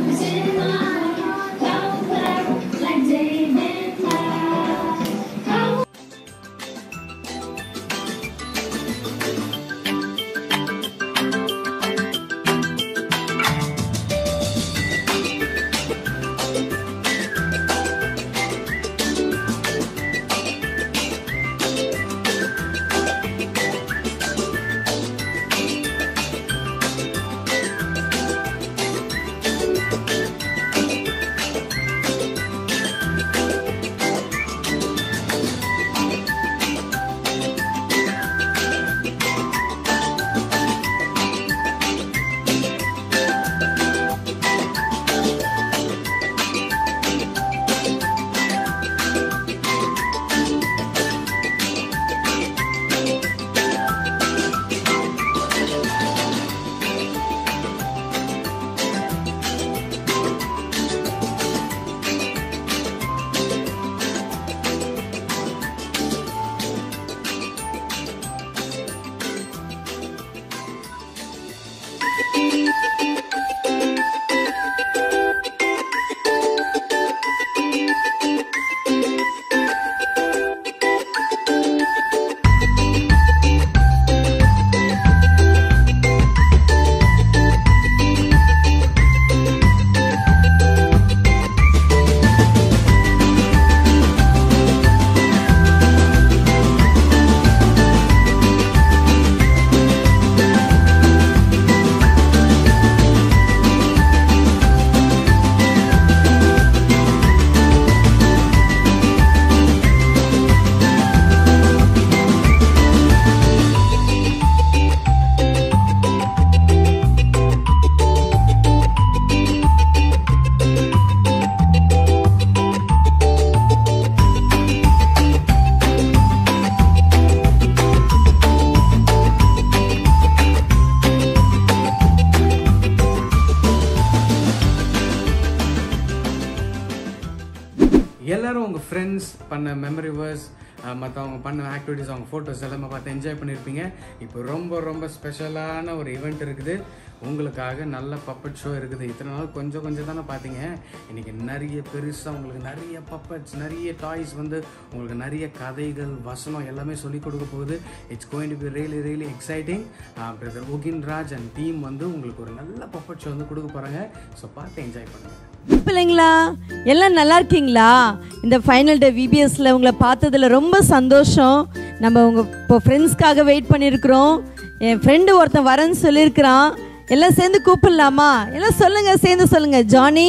friends பண்ண மெமரி வேர்ஸ் மற்றவங்க பண்ண ஆக்டிவிட்டிஸ் அவங்க ஃபோட்டோஸ் எல்லாமே பார்த்து என்ஜாய் பண்ணியிருப்பீங்க இப்போ ரொம்ப ரொம்ப ஸ்பெஷலான ஒரு ஈவெண்ட் இருக்குது உங்களுக்காக நல்ல பப்பட் ஷோ இருக்குது இத்தனை நாள் கொஞ்சம் கொஞ்சம் தானே பார்த்தீங்க இன்னைக்கு நிறைய பெருசாக உங்களுக்கு நிறைய பப்பட்ஸ் நிறைய டாய்ஸ் வந்து உங்களுக்கு நிறைய கதைகள் வசனம் எல்லாமே சொல்லிக் கொடுக்க போகுது it's going to be really really exciting brother Ugin Raj and team வந்து உங்களுக்கு ஒரு நல்ல பப்பட் ஷோ வந்து கொடுக்க போகிறாங்க ஸோ பார்த்து என்ஜாய் பண்ணுங்கள் பிள்ளைங்களா எல்லாம் நல்லா இருக்கீங்களா இந்த ஃபைனல் டே விபிஎஸ்ல உங்களை பார்த்ததுல ரொம்ப சந்தோஷம் நம்ம உங்க இப்போ ஃப்ரெண்ட்ஸ்க்காக வெயிட் பண்ணியிருக்கிறோம் என் ஃப்ரெண்டு ஒருத்தன் வரேன்னு சொல்லியிருக்கிறான் எல்லாம் சேர்ந்து கூப்பிடலாமா எல்லாம் சொல்லுங்க சேர்ந்து சொல்லுங்க ஜானி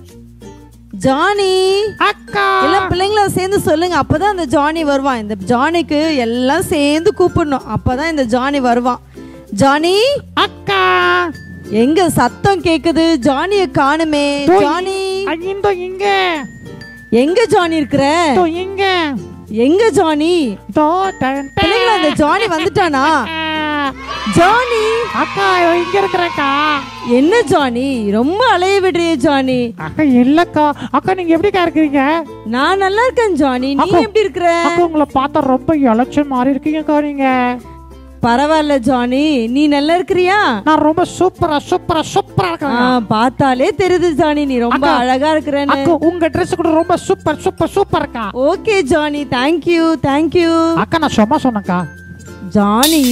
ஜானி அக்கா எல்லாம் பிள்ளைங்கள சேர்ந்து சொல்லுங்க அப்பதான் அந்த ஜானி வருவான் இந்த ஜானிக்கு எல்லாம் சேர்ந்து கூப்பிடணும் அப்பதான் இந்த ஜானி வருவான் ஜானி அக்கா எங்க சத்தம் கேக்குது ஜானிய காணுமே ஜானி இந்தோ இங்க எங்க ஜானி இருக்கிற இங்க எங்க ஜானி பிள்ளைங்களா அந்த ஜானி வந்துட்டானா ஜானி அக்கா இங்க இருக்கிறக்கா என்ன ஜானி ரொம்ப அலைய விடுறியே ஜானி அக்கா இல்லக்கா அக்கா நீங்க எப்படிக்கா இருக்கிறீங்க நான் நல்லா இருக்கேன் ஜானி நீ அக்கா- எப்படி இருக்கிற அக்கா உங்களை பார்த்தா ரொம்ப இலட்சம் மாறி இருக்கீங்கக்கா நீங்க பரவாயில்ல ஜானி நீ நல்லா இருக்கிறியா நான் ரொம்ப சூப்பரா சூப்பரா சூப்பரா ஆ, இருக்கேன் பார்த்தாலே தெரியுது ஜானி நீ ரொம்ப அக்கா, அழகா இருக்கிறேன்னு அக்கா உங்க Dress கூட ரொம்ப சூப்பர் சூப்பர் சூப்பர் அக்கா ஓகே ஜானி தேங்க்யூ தேங்க்யூ அக்கா நான் சும்மா சொன்னேக்கா ஜானி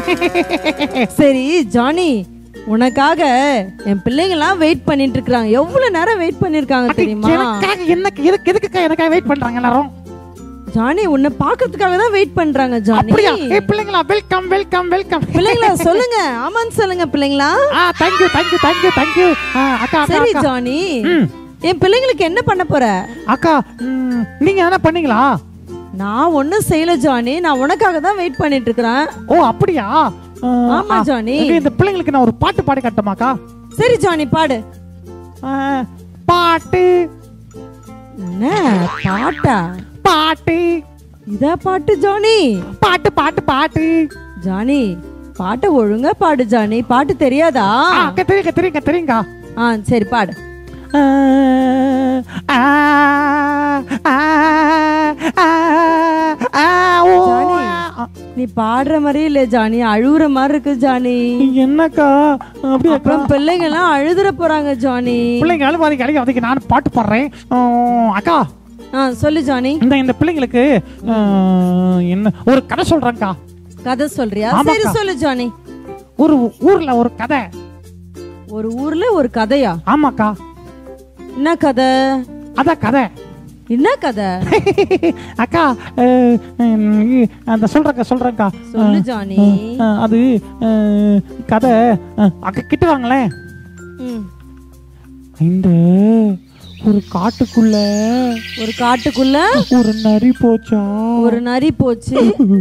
சரி ஜானி உனக்காக என் பிள்ளைங்கலாம் வெயிட் பண்ணிட்டு இருக்காங்க எவ்வளவு நேரம் வெயிட் பண்ணிருக்காங்க தெரியுமா எனக்காக என்ன எதுக்கு எதுக்குக்கா எனக்காக வெயிட் பண்றாங்க எல்லாரும் ஜானி உன்னை பாக்கிறதுக்காக தான் வெயிட் பண்றாங்க ஜானி அப்படியா ஏய் பிள்ளைங்களா வெல்கம் வெல்கம் வெல்கம் பிள்ளைங்களா சொல்லுங்க ஆமான்னு சொல்லுங்க பிள்ளைங்களா ஆ thank you thank you thank you thank you அக்கா அக்கா சரி அக்கா. ஜானி ம். என் பிள்ளைங்களுக்கு என்ன பண்ண போற அக்கா ம், நீங்க என்ன பண்ணீங்களா நான் ஒண்ணும் செய்யல ஜானி நான் உனக்காக தான் வெயிட் பண்ணிட்டு இருக்கிறேன் ஓ அப்படியா ஆ, ஆமா, ஆ, ஜானி. எங்க இந்த பிள்ளைங்களுக்கு நான் ஒரு பாட்டு பாடி காட்டுமாக்கா சரி ஜானி பாடு ஆ, பாட்டு என்ன பாட்டா பாட்டு இதா பாட்டு ஜானி பாட்டு பாட்டு பாட்டு ஜானி பாட்டை ஒழுங்கா பாடு ஜானி பாட்டு தெரியாதா ஆ, அக்கா தெரியுங்க தெரியுங்க தெரியுங்க ஆ சரி பாடு ஆ, ஆ, ஆ, ஆ, ஆ, ஓ, ஜானி ஆ. நீ பாடுற மாதிரி இல்ல ஜானி அழுவுற மாதிரி இருக்கு ஜானி என்னக்கா அப்படியே அப்புறம் பிள்ளைங்க எல்லாம் அழுதுற போறாங்க ஜானி பிள்ளைங்க அழுவாதீங்க அழுகாதீங்க நான் பாட்டு பாடுறேன் ஆ, அக்கா ஆ சொல்லு ஜானி இந்த இந்த பிள்ளைங்களுக்கு ஆ, என்ன ஒரு கதை சொல்றேன்க்கா கதை சொல்றியா ஆமாக்கா. சரி சொல்லு ஜானி ஒரு ஊர்ல ஒரு கதை ஒரு ஊர்ல ஒரு கதையா ஆமாக்கா என்ன கதை அதான் கதை என்ன கதை அக்கா அஹ், உம், அந்த சொல்றேன்க்கா சொல்றேன்க்கா சொல்லு அஹ், ஜானி. அஹ், அது அஹ், கதை அஹ், அக்கா கிட்ட வாங்களேன் ம். இந்த ஒரு காட்டுக்குள்ள ஒரு காட்டுக்குள்ள ஒரு நரி போச்சா ஒரு நரி போச்சு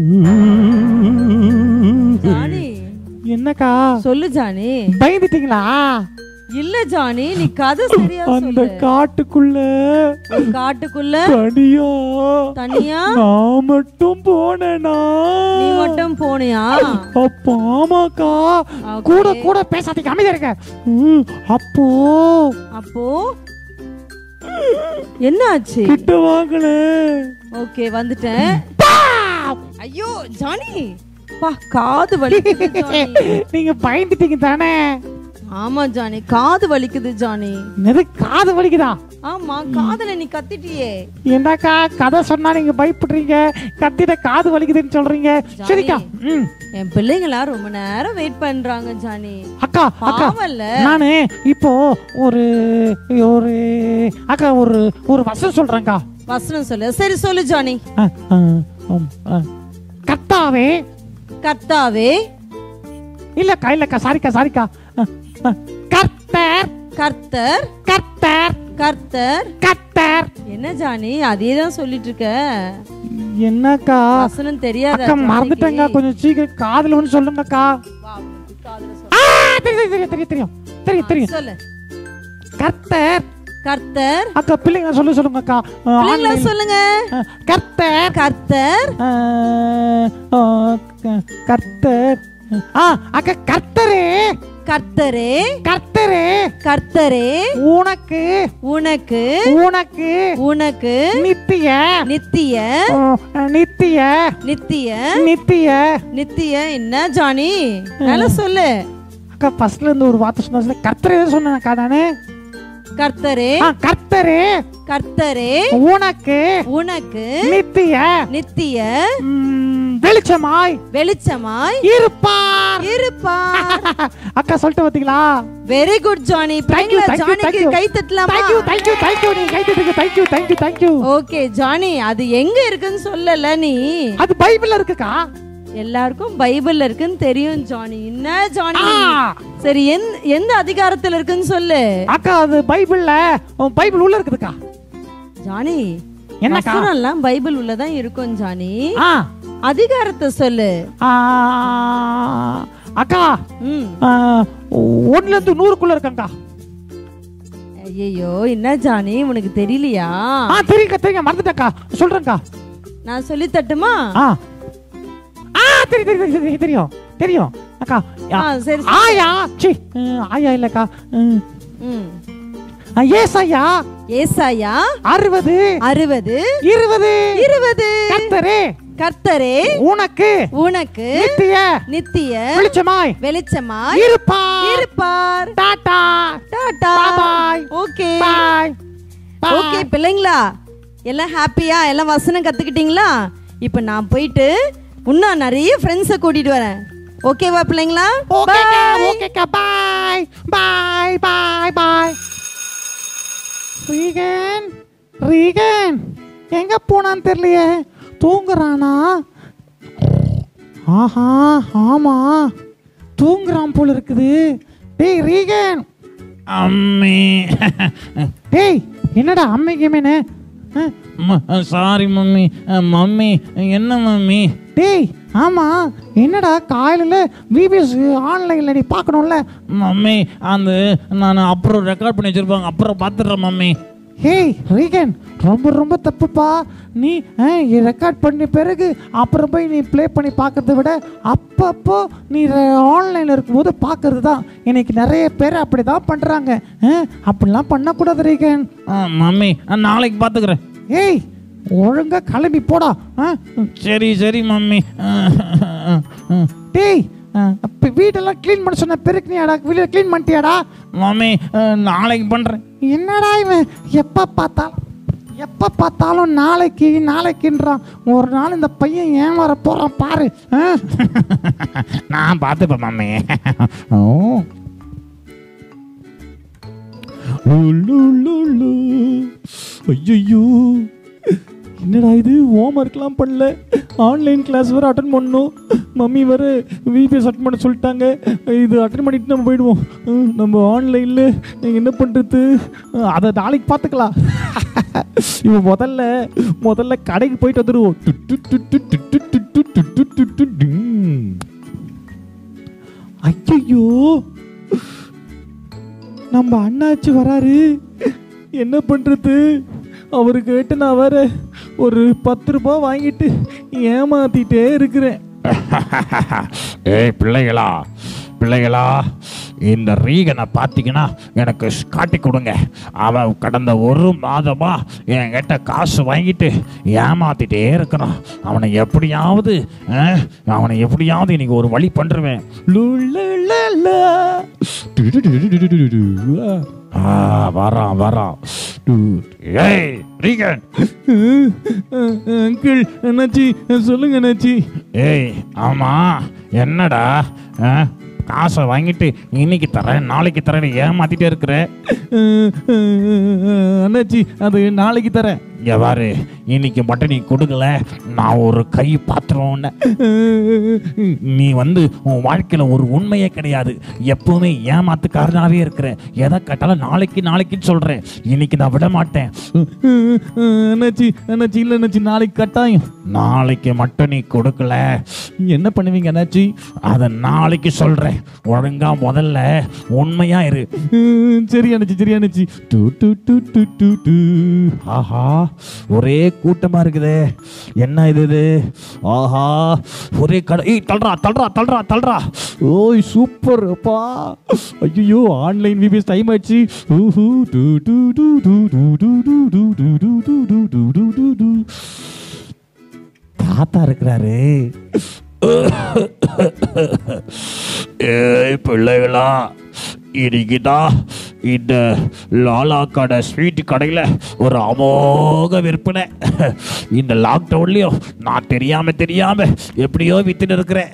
ஜானி என்னக்கா சொல்லு ஜானி பயந்துட்டீங்களா இல்ல ஜானி நீ கதை சரியா அந்த சொல்லு காட்டுக்குள்ள ஒரு காட்டுக்குள்ள தனியா தனியா நான் மட்டும் போனேனா நீ மட்டும் போனியா அப்போ ஆமாக்கா Okay. கூட கூட பேசாதீங்க அமைதியா இருக்க ம், அப்போ அப்போ என்ன ஆச்சு கிட்ட வாங்கல ஓகே வந்துட்டேன் ஐயோ ஜானி பா காது வலிக்குது ஜானி நீங்க பயந்துட்டீங்க தானே ஆமா ஜானி காது வலிக்குது ஜானி என்னது காது வலிக்குதா ஆமா காதுல நீ கத்திட்டியே என்னக்கா கதை சொன்னா நீங்க பயப்படுறீங்க கத்திட காது வலிக்குதுன்னு சொல்றீங்க சரிக்கா ம் என் பிள்ளைங்களா ரொம்ப நேரம் வெயிட் பண்றாங்க ஜானி அக்கா அக்கா பாவம்ல. நானு இப்போ ஒரு ஒரு அக்கா ஒரு ஒரு வசனம் சொல்றேன்க்கா வசனம் சொல்லு சரி சொல்லு ஜானி ஆ, ஆ, ஆம், ஆ. கர்த்தாவே கர்த்தாவே இல்லக்கா இல்லக்கா சாரிக்கா சாரிக்கா ஆ, ஆ. கர்த்தர் கர்த்தர் கர்த்தர் கர்த்தர் கர்த்தர் என்ன ஜானி அதே தான் சொல்லிட்டு இருக்க என்னக்கா வசனம் தெரியாத அக்கா மறந்துட்டேங்க கொஞ்சம் சீக்கிரம் காதுல வந்து சொல்லுங்கக்கா ஆ, தெரியும் தெரியும் தெரியும் தெரியும் தெரியும் தெரியும் சொல்லு கர்த்தர் கர்த்தர் அக்கா பிள்ளைங்க சொல்ல சொல்லுங்கக்கா ஆ, பிள்ளைங்களா ஆன்லைன். சொல்லுங்க ஆ, கர்த்தர் கர்த்தர் ஆ, ஆ, க- கர்த்தர் ஆ அக்கா கர்த்தரே கர்த்தரே கர்த்தரே கர்த்தரே உனக்கு உனக்கு உனக்கு உனக்கு நித்திய நித்திய நித்திய நித்திய நித்திய நித்திய என்ன ஜானி நல்லா சொல்லு அக்கா ஃபர்ஸ்ட்ல இருந்து ஒரு வார்த்தை சொன்னா கர்த்தரே சொன்னேன்க்கா நானு கர்த்தரே ஆ, கர்த்தரே கர்த்தரே உனக்கு உனக்கு நித்திய நித்திய ம், வெளிச்சமாய் வெளிச்சமாய் இருப்பார் இருப்பார் அக்கா சொல்லிட்டு பாத்தீங்களா வெரி குட் ஜானி பிள்ளைங்களா ஜானிக்கு கை தட்டலாமா thank you thank you thank you நீ கை தட்டுங்க thank you thank you thank you okay Johnny அது எங்க இருக்குன்னு சொல்லல நீ அது பைபிள்ல இருக்குக்கா எல்லாருக்கும் பைபிள்ல இருக்குன்னு தெரியும் ஜானி என்ன ஜானி ஆ. சரி எந்த எந்த அதிகாரத்துல இருக்குன்னு சொல்லு அக்கா அது பைபிள்ல உன் பைபிள் உள்ள இருக்குதுக்கா ஜானி என்னக்கா? வசனம்லாம் பைபிள் உள்ளதான் இருக்கும் ஜானி ஆ அதிகாரத்தை சொல்லு ஆ, அக்கா ம் ஆ, ஒண்ணுல இருந்து நூறுக்குள்ள இருக்கங்கா ஐயோ என்ன ஜானி உனக்கு தெரியலையா ஆ தெரியுங்க தெரியுங்க மறந்துட்டேக்கா சொல்றேன்க்கா நான் சொல்லி தட்டுமா ஆ ஆ தெரியும் தெரியும் தெரியும் தெரியும் தெரியும் அக்கா ஆ, சரி, சரி. ஆயா சி ம், ஆயா இல்லக்கா ம். ம் ஆ, ஏசாயா ஏசாயா அறுபது அறுபது இருபது இருபது கர்த்தரே கர்த்தரே உனக்கு உனக்கு நித்திய நித்திய வெளிச்சமாய் வெளிச்சமாய் இருப்பார் இருப்பார் டாடா டாடா பாய் ஓகே பாய் ஓகே பிள்ளைங்களா எல்லாம் ஹாப்பியா எல்லாம் வசனம் கத்துக்கிட்டீங்களா இப்போ நான் போயிட்டு இன்னும் நிறைய ஃப்ரெண்ட்ஸை கூட்டிட்டு வரேன் ஓகேவா பிள்ளைங்களா ஓகேக்கா ஓகேக்கா பாய் பாய் பாய் பாய் ரீகன் ரீகன் எங்க போனான்னு தெரியலையே தூங்குறானா ஆஹா ஆமா தூங்குறான் போல இருக்குது டேய் ரீகன் அம்மி டேய் என்னடா அம்மை கேமேனு சாரி மம்மி மம்மி என்ன மம்மி டேய் ஆமா என்னடா காலையில விபிஎஸ் ஆன்லைன்ல நீ பார்க்கணும்ல மம்மி அந்த நான் அப்புறம் ரெக்கார்ட் பண்ணி வச்சிருப்பாங்க அப்புறம் பார்த்துடுறேன் மம்மி ஹேய் ரீகன் ரொம்ப ரொம்ப தப்புப்பா நீ ரெக்கார்ட் பண்ண பிறகு அப்புறம் போய் நீ ப்ளே பண்ணி பார்க்கறத விட அப்பப்போ நீ ஆன்லைனில் இருக்கும்போது பார்க்கறது தான் இன்னைக்கு நிறைய பேர் அப்படி தான் பண்ணுறாங்க அப்படிலாம் பண்ணக்கூடாது ரீகன் ஆ, மம்மி நான் நாளைக்கு பார்த்துக்கிறேன் ஏய் ஒழுங்கா கிளம்பி போடா ஆ? சரி சரி மம்மி டேய் அப்போ வீடெல்லாம் க்ளீன் பண்ண சொன்ன பிறகு நீ வீடை க்ளீன் பண்ணிட்டியாடா மம்மி நாளைக்கு பண்ணுறேன் என்னடா இவன் எப்போ பார்த்தாலும் எப்போ பார்த்தாலும் நாளைக்கு நாளைக்குன்றான் ஒரு நாள் இந்த பையன் ஏன் வர போகிறான் பாரு ஆ? நான் பார்த்துப்பேன் மம்மி ஓ ஐயோ என்னடா இது ஹோம் ஒர்க்லாம் பண்ணல ஆன்லைன் கிளாஸ் வேறு அட்டன் பண்ணணும் மம்மி வேறு விபிஎஸ் அட்டன் பண்ண சொல்லிட்டாங்க இது அட்டன் பண்ணிட்டு நம்ம போயிடுவோம் ம், நம்ம ஆன்லைனில் என்ன பண்ணுறது அதை நாளைக்கு பார்த்துக்கலாம் இவன் முதல்ல முதல்ல கடைக்கு போயிட்டு வந்துடுவோம் டு, டு, டு, டு, டு, டு, டு, டு, டு, டு, டு, டு, டிங். ஐயையோ நம்ம அண்ணாச்சி வராரு என்ன பண்றது அவருக்கு கிட்ட நான் வேற ஒரு பத்து ரூபாய் வாங்கிட்டு ஏமாத்திட்டே இருக்கிறேன் ஏய் பிள்ளைகளா பிள்ளைகளா இந்த ரீகனை பார்த்தீங்கன்னா எனக்கு ஸ் காட்டி கொடுங்க அவன் கடந்த ஒரு மாதமா என்கிட்ட காசு வாங்கிட்டு ஏமாத்திட்டே இருக்கிறான் அவனை எப்படியாவது ஆ, அவனை எப்படியாவது இன்னைக்கு ஒரு வழி பண்ணுருவேன் ஆ வரான் வரான் ஏய் ரீகன் அங்கிள் என்னாச்சி சொல்லுங்க என்னாச்சி ஏய் ஆமா என்னடா ஆ? காசை வாங்கிட்டு இன்னைக்கு தரேன் நாளைக்கு தரேன் ஏமாத்திட்டே இருக்கிற அண்ணாச்சி அது நாளைக்கு தரேன் இங்க பாரு இன்னைக்கு மட்டும் நீ கொடுக்கல நான் ஒரு கை பாத்துருவேன் உன்னை. நீ வந்து உன் வாழ்க்கையில ஒரு உண்மையே கிடையாது எப்பவுமே ஏமாத்துக்காரனாவே இருக்கிற எதை கேட்டாலும் நாளைக்கு நாளைக்குன்னு சொல்றேன் இன்னைக்கு நான் விட மாட்டேன் அண்ணாச்சி அண்ணாச்சி இல்லை அண்ணாச்சி நாளைக்கு கட்டாயம் நாளைக்கு மட்டும் நீ கொடுக்கல என்ன பண்ணுவீங்க அண்ணாச்சி அதை நாளைக்கு சொல்றேன் ஒழுங்கா முதல்ல உண்மையா இரு ம், சரி அண்ணாச்சி சரி அண்ணாச்சி டு டு டு டு டு டு ஆஹா ஒரே கூட்டமா இருக்குதே என்ன இது இது ஆஹா ஒரே கடை ஏய் தள்ளுறா தள்ளுறா தள்ளுறா தள்ளுறா ஓய் சூப்பர் அப்பா ஐயோ ஆன்லைன் விபிஎஸ் டைம் ஆயிடுச்சு ஊஹூ, டு, டு, டு, டு, டு, டு, டு, டு, டு, டு, டு, டு, டு, டு, டு, டு. தாத்தா இருக்கிறாரு ஏய் பிள்ளைகளா இன்னைக்கு தான் இந்த லாலா கடை ஸ்வீட் கடையில் ஒரு அமோக விற்பனை இந்த லாக்டவுன்லேயும் நான் தெரியாம தெரியாம எப்படியோ வித்துன்னு இருக்கிறேன்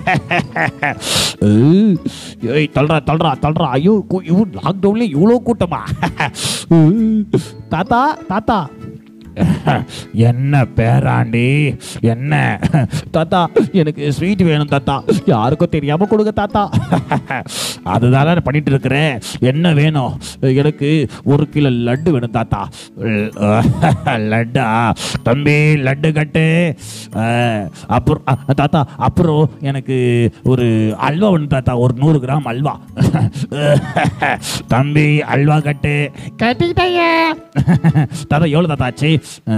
ஏய், ஏய் தள்ளுறா தள்ளுறா தள்ளுறா ஐயோ கு- ஐயோ லாக்டவுன்லேயும் இவ்வளோ கூட்டமா தாத்தா தாத்தா என்ன பேராண்டி என்ன தாத்தா எனக்கு ஸ்வீட் வேணும் தாத்தா யாருக்கும் தெரியாம கொடுங்க தாத்தா அதுதானே நான் பண்ணிட்டு இருக்கிறேன் என்ன வேணும் எனக்கு ஒரு கிலோ லட்டு வேணும் தாத்தா லட்டா தம்பி லட்டு கட்டு அஹ், அப்புறம் அ, தாத்தா அப்புறம் எனக்கு ஒரு அல்வா வேணும் தாத்தா ஒரு நூறு கிராம் அல்வா தம்பி அல்வா கட்டு கட்டிக்கிட்டே தாத்தா எவ்வளோ தாத்தா ஆச்சு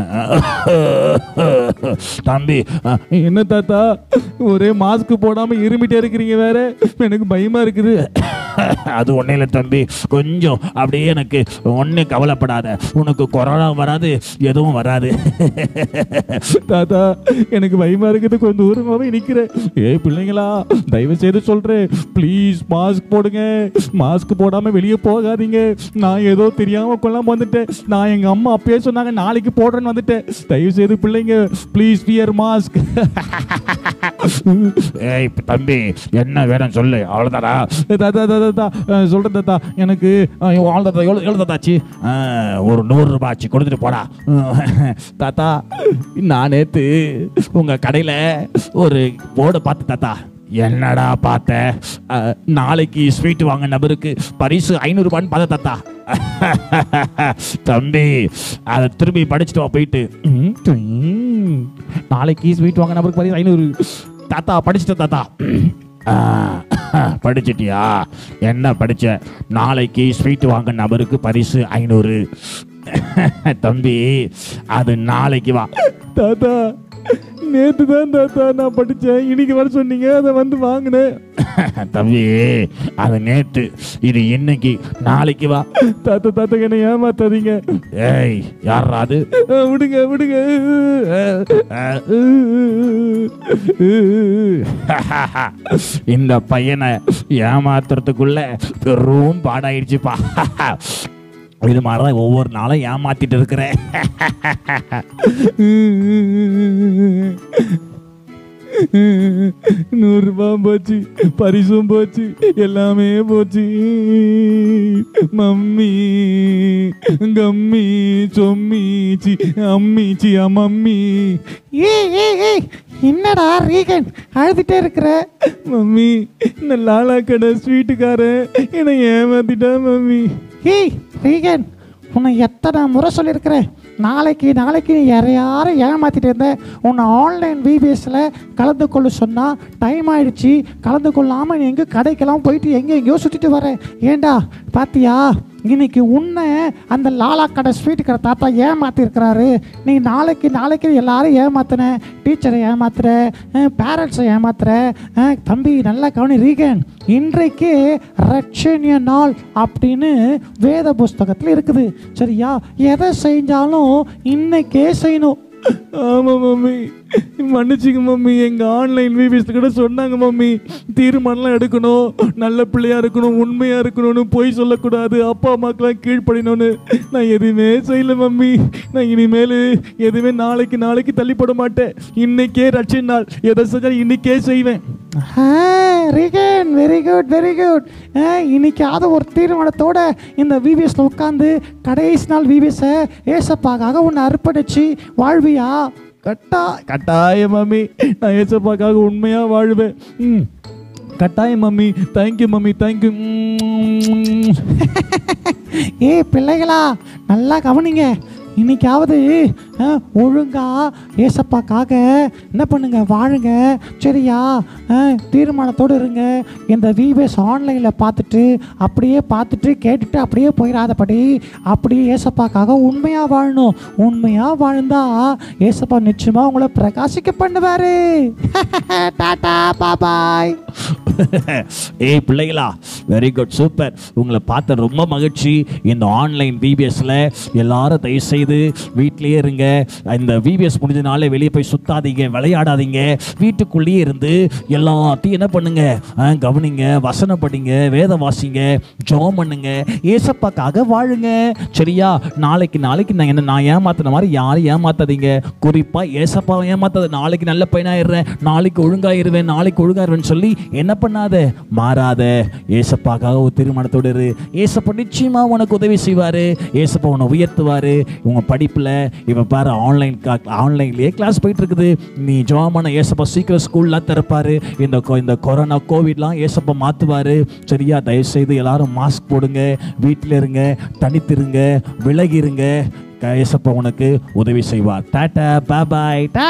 தம்பி என்ன தாத்தா ஒரே மாஸ்க் போடாம இருமிட்டே இருக்கிறீங்க வேற எனக்கு பயமா இருக்குது அது ஒன்றும் இல்லை தம்பி கொஞ்சம் அப்படியே எனக்கு ஒன்றும் கவலைப்படாத உனக்கு கொரோனா வராது எதுவும் வராது தாத்தா எனக்கு பயமா இருக்குது கொஞ்சம் தூரமாவே நிக்கிறேன் ஏய் பிள்ளைங்களா தயவு செய்து சொல்றேன் ப்ளீஸ் மாஸ்க் போடுங்க மாஸ்க் போடாம வெளியே போகாதீங்க நான் ஏதோ தெரியாம கொள்ளாம வந்துட்டேன் நான் எங்க அம்மா அப்பயே சொன்னாங்க நாளைக்கு போடுறேன்னு வந்துட்டேன் தயவு செய்து பிள்ளைங்க ப்ளீஸ் வியர் மாஸ்க் ஏய் தம்பி என்ன வேணும் சொல்லு அவ்வளோதானா தாத்தா தாத்தா தாத்தா அஹ், சொல்றேன் தாத்தா எனக்கு அஹ், அவ்வளோ தாத்தா எவ்வளோ எவ்வளோ தாத்தாச்சு ஒரு நூறு ரூபாய் ஆச்சு கொடுத்துட்டு போடா தாத்தா நான் நேத்து உங்க கடையில் ஒரு போர்டை பார்த்து தாத்தா என்னடா பார்த்த அஹ், நாளைக்கு ஸ்வீட் வாங்க நபருக்கு பரிசு ஐநூறுபான்னு பார்த்த தாத்தா தம்பி அதை திரும்பி படிச்சுட்டு வா போயிட்டு ம், ம். நாளைக்கு ஸ்வீட் வாங்க நபருக்கு பரிசு ஐநூறு தாத்தா படிச்சுட்ட தாத்தா ஆ, படிச்சிட்டியா என்ன படிச்ச நாளைக்கு ஸ்வீட் வாங்க நபருக்கு பரிசு ஐநூறு தம்பி அது நாளைக்கு வா தாத்தா நேத்து தான் தாத்தா நான் படிச்சேன் இன்னைக்கு வர சொன்னீங்க அதை வந்து வாங்கினேன் தம்பி அது நேத்து இது இன்னைக்கு நாளைக்கு வா தாத்தா தாத்தா என்னை ஏமாத்தாதீங்க ஏய் யாரா அது அஹ், விடுங்க விடுங்க இந்த பையனை ஏமாத்துறதுக்குள்ள பெரும் பாடாயிடுச்சுப்பா இது மாதிரி தான் ஒவ்வொரு நாளும் ஏமாத்திட்டு இருக்கிறேன் நூறு ரூபாய் போச்சு பரிசும் போச்சு எல்லாமே போச்சு மம்மி கம்மி சொம்மி சி அம்மி சி மம்மி ஏய் ஏய் ஏய் என்னடா ரீகன் அழுதுட்டே இருக்கிற மம்மி இந்த லாலா கடை ஸ்வீட்டுக்காரன் என்னை ஏமாத்திட்டா மம்மி ஏய் ரீகன் உன்னை எத்தனை முறை சொல்லியிருக்கிறேன் நாளைக்கு நாளைக்கு நீ யாரை யாரும் ஏமாத்திட்டு இருந்த உன்னை ஆன்லைன் விபிஎஸ்ல கலந்து கொள்ள சொன்னா டைம் ஆயிடுச்சு கலந்து கொள்ளாமல் நீ எங்கே கடைக்கெல்லாம் போயிட்டு எங்கே எங்கேயோ சுற்றிட்டு வர ஏண்டா பாத்தியா இன்னைக்கு உன்னை அந்த லாலா கடை ஸ்வீட் கடை தாத்தா ஏமாத்திருக்கிறாரு நீ நாளைக்கு நாளைக்கு எல்லாரும் ஏமாத்துன டீச்சரை ஏமாத்துற பேரண்ட்ஸை ஏமாத்துற அஹ், தம்பி நல்லா கவனி ரீகன் இன்றைக்கு ரட்சணிய நாள் அப்படின்னு வேத புஸ்தகத்தில் இருக்குது சரியா எதை செஞ்சாலும் இன்னைக்கே செய்யணும் ஆமா மம்மி மன்னிச்சுங்க மம்மி எங்க ஆன்லைன் விபிஎஸ் கூட சொன்னாங்க மம்மி தீர்மானம்லாம் எடுக்கணும் நல்ல பிள்ளையா இருக்கணும் உண்மையா இருக்கணும்னு பொய் சொல்லக்கூடாது அப்பா அம்மாக்கெல்லாம் கீழ்ப்படினோன்னு நான் எதுவுமே செய்யல மம்மி நான் இனிமேல் எதுவுமே நாளைக்கு நாளைக்கு தள்ளிப்பட மாட்டேன் இன்னைக்கே ரட்சை நாள் எதை செஞ்சாலும் இன்னைக்கே செய்வேன் ரிகன் வெரி குட் வெரி குட் இன்னைக்காவது ஒரு தீர்மானத்தோட இந்த விபிஎஸ்ல உட்காந்து கடைசி நாள் விபிஎஸை ஏசப்பாக்காக உன்னை அர்ப்பணிச்சு வாழ்வியா கட்டா கட்டாயம் மம்மி நான் ஏசப்பாக்காக உண்மையா வாழ்வேன் ம் கட்டாயம் மம்மி தேங்க்யூ மம்மி தேங்க்யூ ஏய் பிள்ளைகளா நல்லா கவனிங்க இன்னைக்காவது ஆ, ஒழுங்கா ஏசப்பாக்காக என்ன பண்ணுங்க வாழுங்க சரியா ஆ, தீர்மானத்தோடு இருங்க இந்த விபிஎஸ் ஆன்லைனில் பார்த்துட்டு அப்படியே பார்த்துட்டு கேட்டுட்டு அப்படியே போயிடாதபடி அப்படியே ஏசப்பாக்காக உண்மையாக வாழணும் உண்மையாக வாழ்ந்தா ஏசப்பா நிச்சயமாக உங்களை பிரகாசிக்க பண்ணுவாரு டாடா பாபாய் ஏய் பிள்ளைகளா வெரி குட் சூப்பர் உங்களை பார்த்த ரொம்ப மகிழ்ச்சி இந்த ஆன்லைன் விபிஎஸ்ல எல்லாரும் தயவு செய்து வீட்டிலேயே இருங்க இந்த விபிஎஸ் முடிஞ்சனால வெளியே போய் சுத்தாதீங்க விளையாடாதீங்க வீட்டுக்குள்ளேயே இருந்து எல்லாத்தையும் என்ன பண்ணுங்க ஆ, கவனிங்க வசனம் படிங்க வேதம் வாசிங்க ஜெபம் பண்ணுங்க ஏசப்பாக்காக வாழுங்க சரியா நாளைக்கு நாளைக்கு நான் என்ன நான் ஏமாத்தின மாதிரி யாரும் ஏமாத்தாதீங்க குறிப்பா ஏசப்பாவை ஏமாத்தாத நாளைக்கு நல்ல பையனாயிடுறேன் நாளைக்கு ஒழுங்காயிருவேன் நாளைக்கு ஒழுங்காயிருவேன் சொல்லி என்ன பண்ணாத மாறாத ஏசப்பாக்காக ஒரு திருமணத்தோடு இரு ஏசப்பா நிச்சயமா உனக்கு உதவி செய்வாரு ஏசப்பா உன்னை உயர்த்துவாரு உங்க படிப்புல இப்ப பாரு ஆன்லைன் ஆன்லைன்லயே கிளாஸ் போயிட்டு இருக்குது நீ ஜோமான ஏசப்பா சீக்கிரம் ஸ்கூல்லாம் திறப்பாரு இந்த கொ- இந்த கொரோனா கோவிட்லாம் ஏசப்பா மாத்துவாரு சரியா தயவு செய்து எல்லாரும் மாஸ்க் போடுங்க வீட்டில் இருங்க தனித்திருங்க விலகி இருங்க க- ஏசப்பா உனக்கு உதவி செய்வார் டாடா பாபாய் டா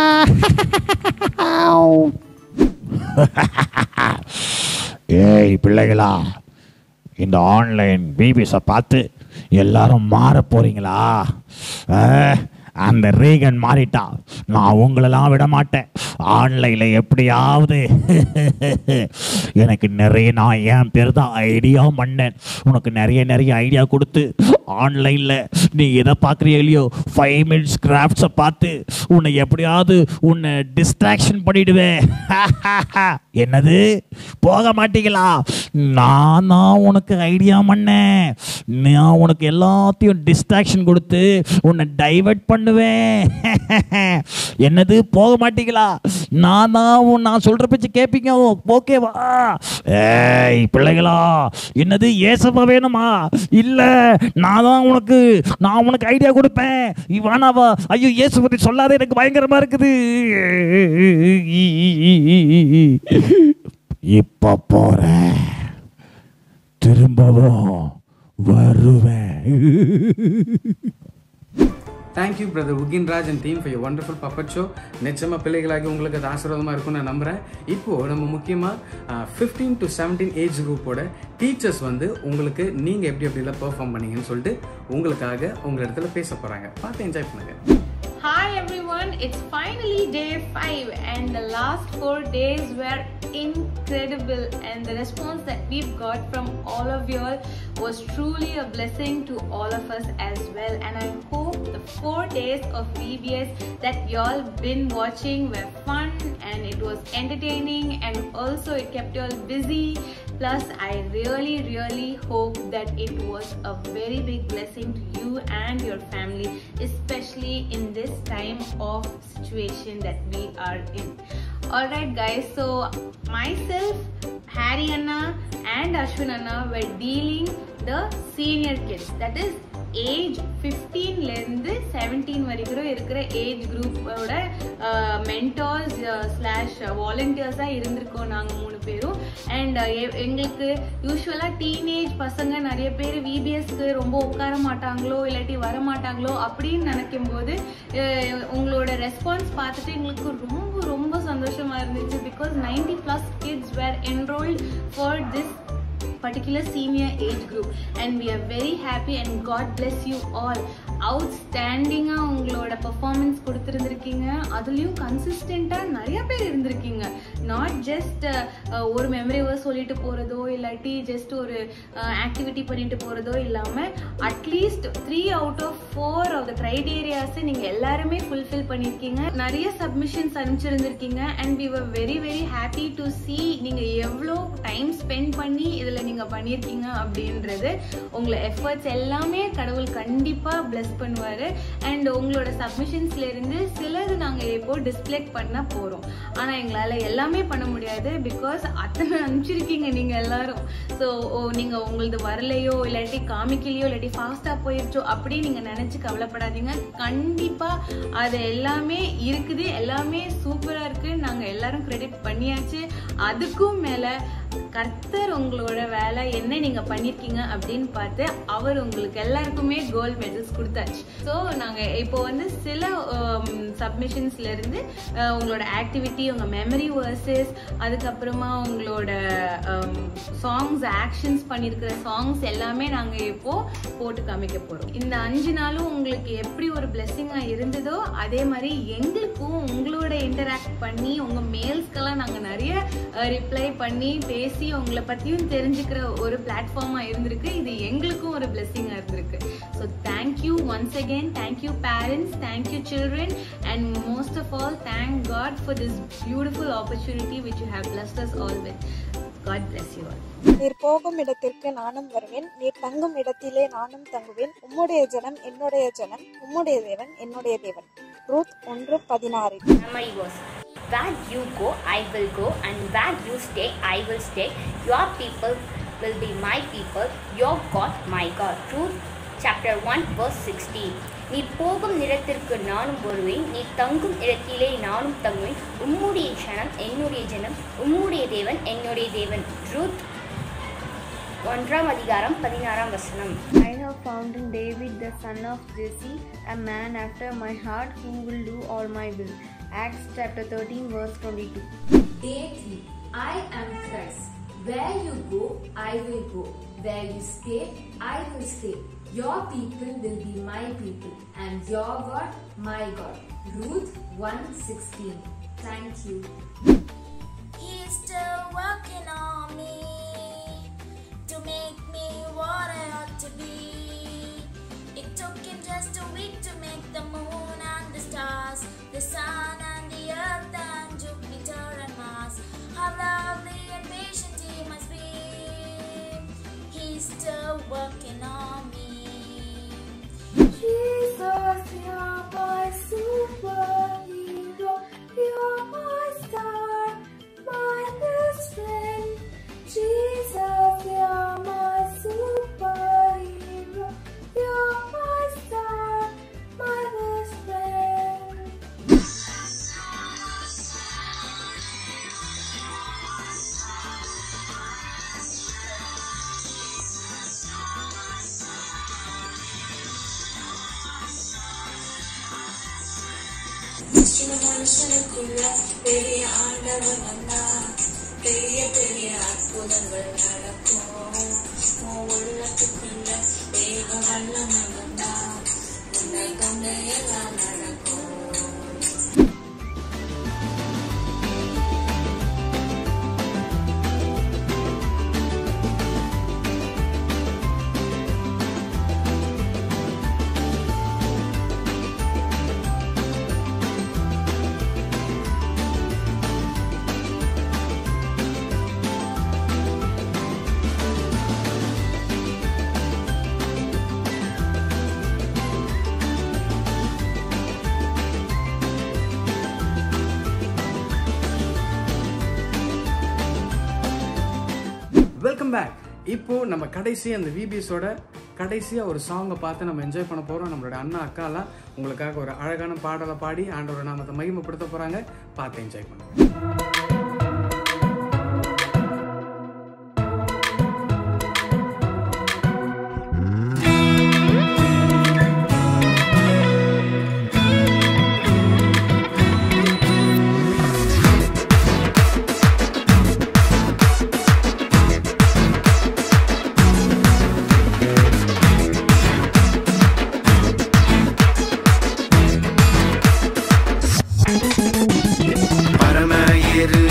ஏய் பிள்ளைகளா இந்த ஆன்லைன் பிபிஸை பார்த்து எல்லாரும் மாற போறீங்களா ஆ, அந்த ரீகன் மாறிட்டா நான் உங்களெல்லாம் விட மாட்டேன் ஆன்லைனில் எப்படியாவது எனக்கு நிறைய நான் என் பேர் தான் ஐடியா பண்ணேன் உனக்கு நிறைய நிறைய ஐடியா கொடுத்து ஆன்லைனில் நீ எதை பார்க்குறியோ இல்லையோ ஃபைவ் மினிட்ஸ் கிராஃப்ட்ஸை பார்த்து உன்னை எப்படியாவது உன்னை டிஸ்ட்ராக்ஷன் பண்ணிடுவேன் என்னது போக மாட்டீங்களா நான் தான் உனக்கு ஐடியா பண்ணேன் நான் உனக்கு எல்லாத்தையும் டிஸ்ட்ராக்ஷன் கொடுத்து உன்னை டைவர்ட் பண்ணுவேன் என்னது போக மாட்டீங்களா நான் தான் உன் நான் சொல்ற பேச்சு கேட்பீங்க ஓகேவா ஏய் பிள்ளைகளா என்னது ஏசப்பா வேணுமா இல்ல நான் தான் உனக்கு நான் உனக்கு ஐடியா கொடுப்பேன் இவானாவா ஐயோ இயேசு பத்தி சொல்லாத எனக்கு பயங்கரமா இருக்குது இப்ப போறேன் திரும்பவும் வருவேன் thank you brother Uginraj and team for wonderful puppet show நிச்சயமா பிள்ளைகளாகி உங்களுக்கு அது ஆசீர்வாதமாக இருக்கும்னு நான் நம்புறேன் இப்போ நம்ம முக்கியமாக ஃபிஃப்டீன் டு செவன்டீன் ஏஜ் குரூப்போட டீச்சர்ஸ் வந்து உங்களுக்கு நீங்கள் எப்படி எப்படிலாம் பெர்ஃபார்ம் பண்ணீங்கன்னு சொல்லிட்டு உங்களுக்காக உங்கள் இடத்துல பேச போகிறாங்க பார்த்து என்ஜாய் பண்ணுங்க Hi everyone, it's finally day 5 and the last 4 days were incredible and the response that we've got from all of y'all was truly a blessing to all of us as well and I hope the 4 days of VBS that y'all been watching were fun and it was entertaining and also it kept y'all busy plus I really really hope that it was a very big blessing to you and your family especially in this time of situation that we are in alright guys so myself harry anna and ashwin anna were dealing the senior kids that is age ஃபிஃப்டீன்லேருந்து seventeen வரைக்கும் இருக்கிற age குரூப்போட mentors slash வாலண்டியர்ஸாக இருந்திருக்கோம் நாங்கள் மூணு பேரும் and எங்களுக்கு யூஸ்வலாக டீனேஜ் பசங்க நிறைய பேர் விபிஎஸ்க்கு ரொம்ப உட்கார மாட்டாங்களோ இல்லாட்டி வர மாட்டாங்களோ அப்படின்னு நினைக்கும் போது அஹ், உங்களோட ரெஸ்பான்ஸ் பார்த்துட்டு எங்களுக்கு ரொம்ப ரொம்ப சந்தோஷமா இருந்துச்சு because ninety plus kids were enrolled for this particular senior age group and we are very happy and god bless you all அவுட்ஸ்டாண்டிங்காக உங்களோட பர்ஃபார்மன்ஸ் கொடுத்துருந்துருக்கீங்க அதுலேயும் கன்சிஸ்டண்ட்டாக நிறைய பேர் இருந்திருக்கீங்க நாட் ஜஸ்ட் ஒரு மெமரி வேர்ஸ் சொல்லிட்டு போகிறதோ இல்லாட்டி ஜஸ்ட் ஒரு ஆக்டிவிட்டி பண்ணிட்டு போகிறதோ இல்லாமல் at least three out of four of the க்ரைட்டீரியாஸை நீங்கள் எல்லாருமே ஃபுல்ஃபில் பண்ணியிருக்கீங்க நிறைய சப்மிஷன்ஸ் அனுப்பிச்சிருந்திருக்கீங்க and we were very very happy to see நீங்கள் எவ்வளோ டைம் ஸ்பெண்ட் பண்ணி இதில் நீங்கள் பண்ணியிருக்கீங்க அப்படின்றது உங்களை எஃபர்ட்ஸ் எல்லாமே கடவுள் கண்டிப்பாக bless பண்ணுவார் அண்ட் உங்களோட சப்மிஷன்ஸ்ல இருந்து சிலது நாங்கள் இப்போ டிஸ்பிளே பண்ண போகிறோம் ஆனால் எங்களால் எல்லாமே பண்ண முடியாது பிகாஸ் அத்தனை அனுப்பிச்சிருக்கீங்க நீங்கள் எல்லாரும் ஸோ நீங்கள் உங்களது வரலையோ இல்லாட்டி காமிக்கலையோ இல்லாட்டி ஃபாஸ்ட்டாக போயிடுச்சோ அப்படி நீங்கள் நினச்சி கவலைப்படாதீங்க கண்டிப்பாக அது எல்லாமே இருக்குது எல்லாமே சூப்பராக இருக்குது நாங்கள் எல்லாரும் கிரெடிட் பண்ணியாச்சு அதுக்கும் மேலே கர்த்தர் உங்களோட வேலை என்ன நீங்க பண்ணிருக்கீங்க அப்படின்னு பார்த்து அவர் உங்களுக்கு எல்லாருக்குமே கோல்ட் மெடல்ஸ் கொடுத்தாச்சு ஸோ நாங்க இப்போ வந்து சில சப்மிஷன்ஸ்ல இருந்து அஹ், உங்களோட ஆக்டிவிட்டி உங்க மெமரி வேர்சஸ் அதுக்கப்புறமா உங்களோட சாங்ஸ் ஆக்ஷன்ஸ் பண்ணியிருக்கிற சாங்ஸ் எல்லாமே நாங்க இப்போ போட்டு காமிக்க போறோம் இந்த அஞ்சு நாளும் உங்களுக்கு எப்படி ஒரு பிளெஸ்ஸிங்கா இருந்ததோ அதே மாதிரி எங்களுக்கும் உங்களோட இன்டராக்ட் பண்ணி உங்க மெயில்ஸ்க்கெல்லாம் நாங்க நிறைய ரிப்ளை பண்ணி பேசி உங்களை பத்தியும் தெரிஞ்சுக்கிற ஒரு பிளாட்ஃபார்மா இருந்திருக்கு இது எங்களுக்கும் ஒரு பிளெஸ்ஸிங்கா இருந்திருக்கு so thank you once again thank you parents thank you children and most of all thank God for this beautiful opportunity which you have blessed us all with God bless you all நீர் போகும் இடத்திற்கு நானும் வருவேன் நீர் தங்கும் இடத்திலே நானும் தங்குவேன் உம்முடைய ஜனம் என்னுடைய ஜனம் உம்முடைய தேவன் என்னுடைய தேவன் ரூத் ஒன்று பதினாறு memory verse. Where you go, I will go, and where you stay, I will stay. Your people will be my people, your God, my God. Ruth chapter 1, verse 16. நீ போகும் இடத்திற்கு நானும் வருவேன் நீ தங்கும் இடத்திலே நானும் தங்குவேன் உம்முடைய ஜனம் என்னுடைய ஜனம் உம்முடைய தேவன் என்னுடைய தேவன் ரூத் ஒன்றாம் அதிகாரம் பதினாறாம் வசனம் I have found in David the son of Jesse a man after my heart who will do all my will. Acts chapter 13 verse 22. Day 3 I am Christ. Where you go, I will go. Where you stay, I will stay. Your people will be my people, and your God, my God. Ruth 1:16. Thank you. He's still working on me to make me what I ought to be. It took him just a week to make the moon and the stars, the sun and the earth and Jupiter and Mars. How lovely and patient he must be. He's still working on me. Jesus, you're my superhero. You're my star, my best friend. Jesus, you're my superhero. You're my star, my best friend. சின்ன மனுஷனுக்குள்ள பெரிய ஆண்டவர் வந்தா பெரிய பெரிய அற்புதங்கள் நடக்கும் உன் உள்ளத்துக்குள்ள தேவ வல்லமை வந்தா உன்னை கொண்டு எல்லாம் நடக்கும் வெல்கம் பேக் இப்போ நம்ம கடைசி அந்த விபிஎஸோட கடைசியாக ஒரு சாங்கை பார்த்து நம்ம என்ஜாய் பண்ண போகிறோம் நம்மளோட அண்ணா அக்காலாம் உங்களுக்காக ஒரு அழகான பாடலை பாடி ஆண்டவரை நாமத்தை மகிமைப்படுத்த போகிறாங்க பார்த்து என்ஜாய் பண்ணுங்க பரம எரு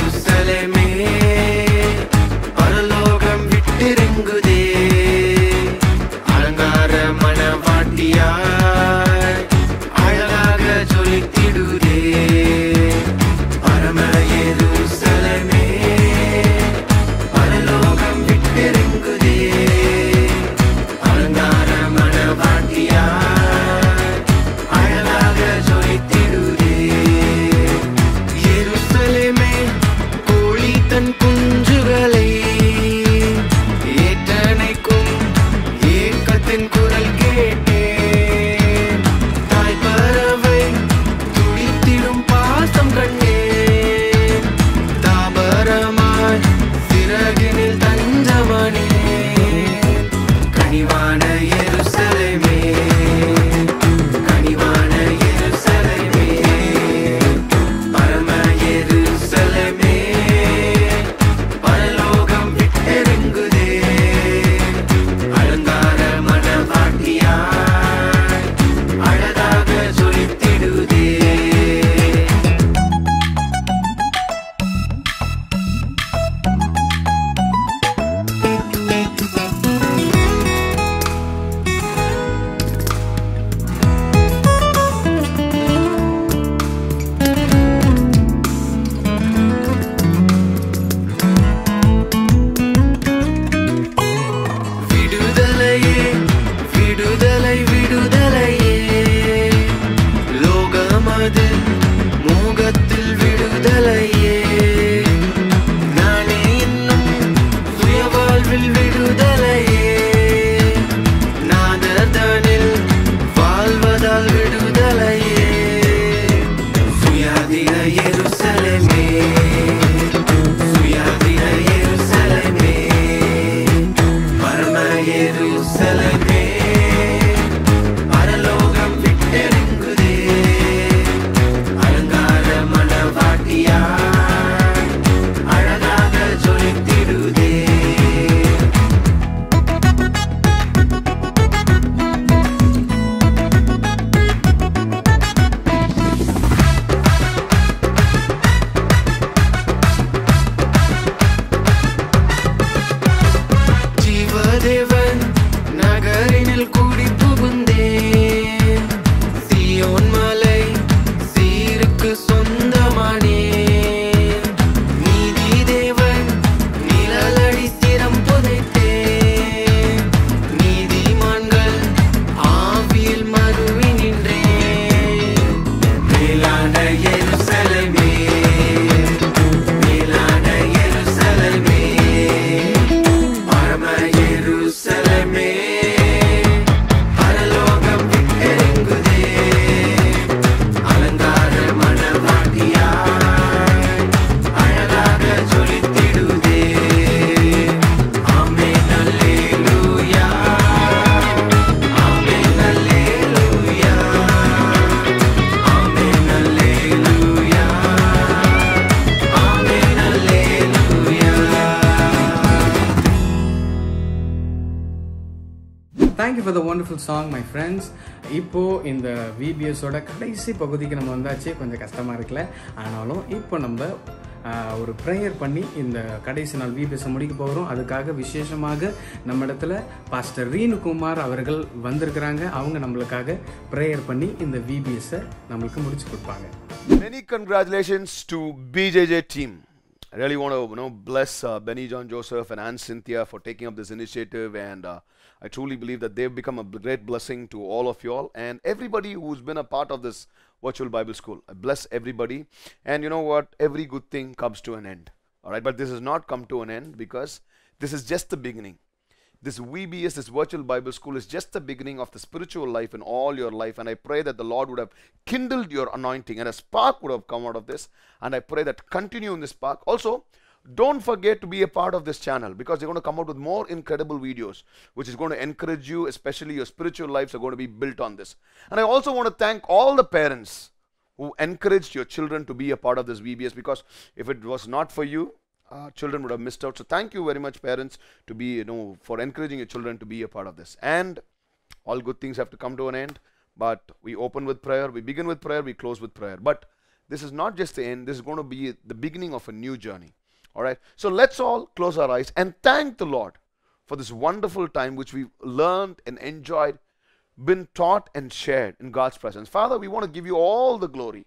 thank you for the wonderful song my friends இப்போ இந்த விபிஎஸோட கடைசி பகுதிக்கு நம்ம வந்தாச்சு கொஞ்சம் கஷ்டமாக இருக்குல்ல ஆனாலும் இப்போ நம்ம ஆஹ், ஒரு ப்ரேயர் பண்ணி இந்த கடைசி நாள் விபிஎஸ் முடிக்க போகிறோம் அதுக்காக விசேஷமாக நம்ம இடத்துல பாஸ்டர் ரீனுகுமார் அவர்கள் வந்திருக்கிறாங்க அவங்க நம்மளுக்காக ப்ரேயர் பண்ணி இந்த விபிஎஸ்ஸை நம்மளுக்கு முடிச்சு கொடுப்பாங்க Many congratulations to BJJ team. I really want to you know bless uh, Benny John Joseph and Anne Cynthia for taking up this initiative, and uh, I truly believe that they've become a b- great blessing to all of you all and everybody who's been a part of this virtual Bible school. I bless everybody, and you know what? Every good thing comes to an end. All right, but this has not come to an end because this is just the beginning. This VBS, this virtual Bible school, is just the beginning of the spiritual life in all your life. And I pray that the Lord would have kindled your anointing and a spark would have come out of this. And I pray that continue in this spark. Also, don't forget to be a part of this channel because they're going to come out with more incredible videos, which is going to encourage you, especially your spiritual lives are going to be built on this. And I also want to thank all the parents who encouraged your children to be a part of this VBS because if it was not for you, uh, children would have missed out. So thank you very much, parents, to be you know for encouraging your children to be a part of this. And all good things have to come to an end. But we open with prayer, we begin with prayer, we close with prayer. But this is not just the end. This is going to be the beginning of a new journey. All right. So let's all close our eyes and thank the Lord for this wonderful time which we've learned and enjoyed, been taught and shared in God's presence. Father, we want to give you all the glory.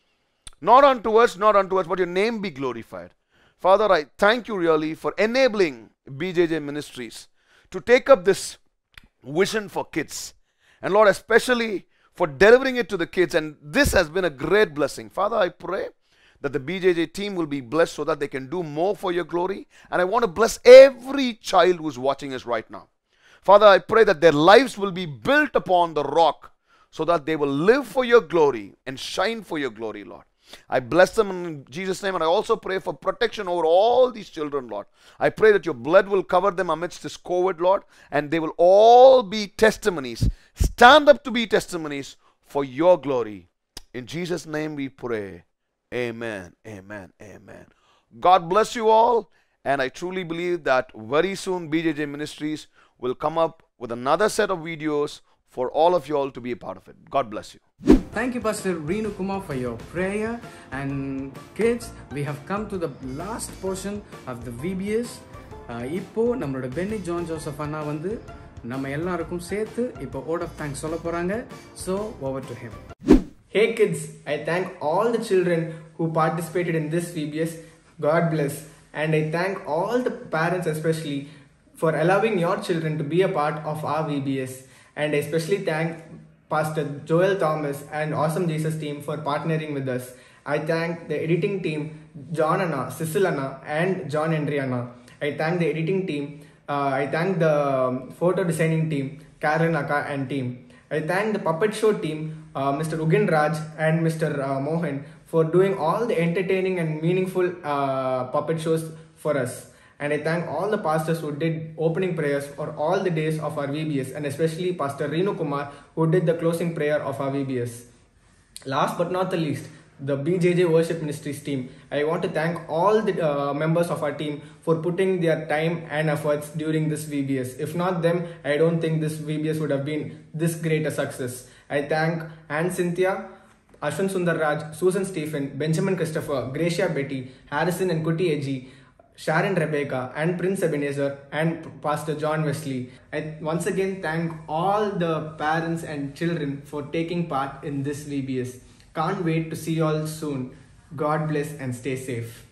Not unto us, not unto us, but your name be glorified. Father, I thank you really for enabling BJJ Ministries to take up this vision for kids. And Lord, especially for delivering it to the kids. And this has been a great blessing. Father, I pray that the BJJ team will be blessed so that they can do more for your glory. And I want to bless every child who's watching us right now. Father, I pray that their lives will be built upon the rock so that they will live for your glory and shine for your glory, Lord. I bless them in Jesus' name and I also pray for protection over all these children, Lord. I pray that your blood will cover them amidst this COVID, Lord, and they will all be testimonies. Stand up to be testimonies for your glory. In Jesus' name we pray. Amen. Amen. Amen. God bless you all. And I truly believe that very soon BJJ Ministries will come up with another set of videos for all of you all to be a part of it. God bless you. Thank you, Pastor Renu Kumar, for your prayer. And kids, we have come to the last portion of the VBS. Uh, இப்போ நம்மளோட Penney John Joseph அண்ணா வந்து நம்ம எல்லாருக்கும் சேர்த்து இப்போ vote of thanks சொல்ல போறாங்க so over to him Hey kids, I thank all the children who participated in this VBS. God bless. And I thank all the parents especially for allowing your children to be a part of our VBS. And I especially thank Pastor Joel Thomas and Awesome Jesus team for partnering with us. I thank the editing team, John Anna, Cecil Anna, and John Henry Anna. I thank the editing team. Uh, I thank the um, photo designing team, Karen Akka and team. I thank the puppet show team, uh, Mr. Ugin Raj and Mr. Uh, Mohan, for doing all the entertaining and meaningful uh, puppet shows for us. And I thank all the pastors who did opening prayers for all the days of our VBS, and especially Pastor Renu Kumar, who did the closing prayer of our VBS. Last but not the least, the BJJ Worship Ministries team. I want to thank all the uh, members of our team for putting their time and efforts during this VBS. If not them, I don't think this VBS would have been this great a success. I thank Anne Cynthia, Ashwin Sundar Raj, Susan Stephen, Benjamin Christopher, Gracia Betty, Harrison and Kuti Eji, Sharon Rebecca, and Prince Ebenezer, and Pastor John Wesley. I once again thank all the parents and children for taking part in this VBS. Can't wait to see you all soon. God bless and stay safe.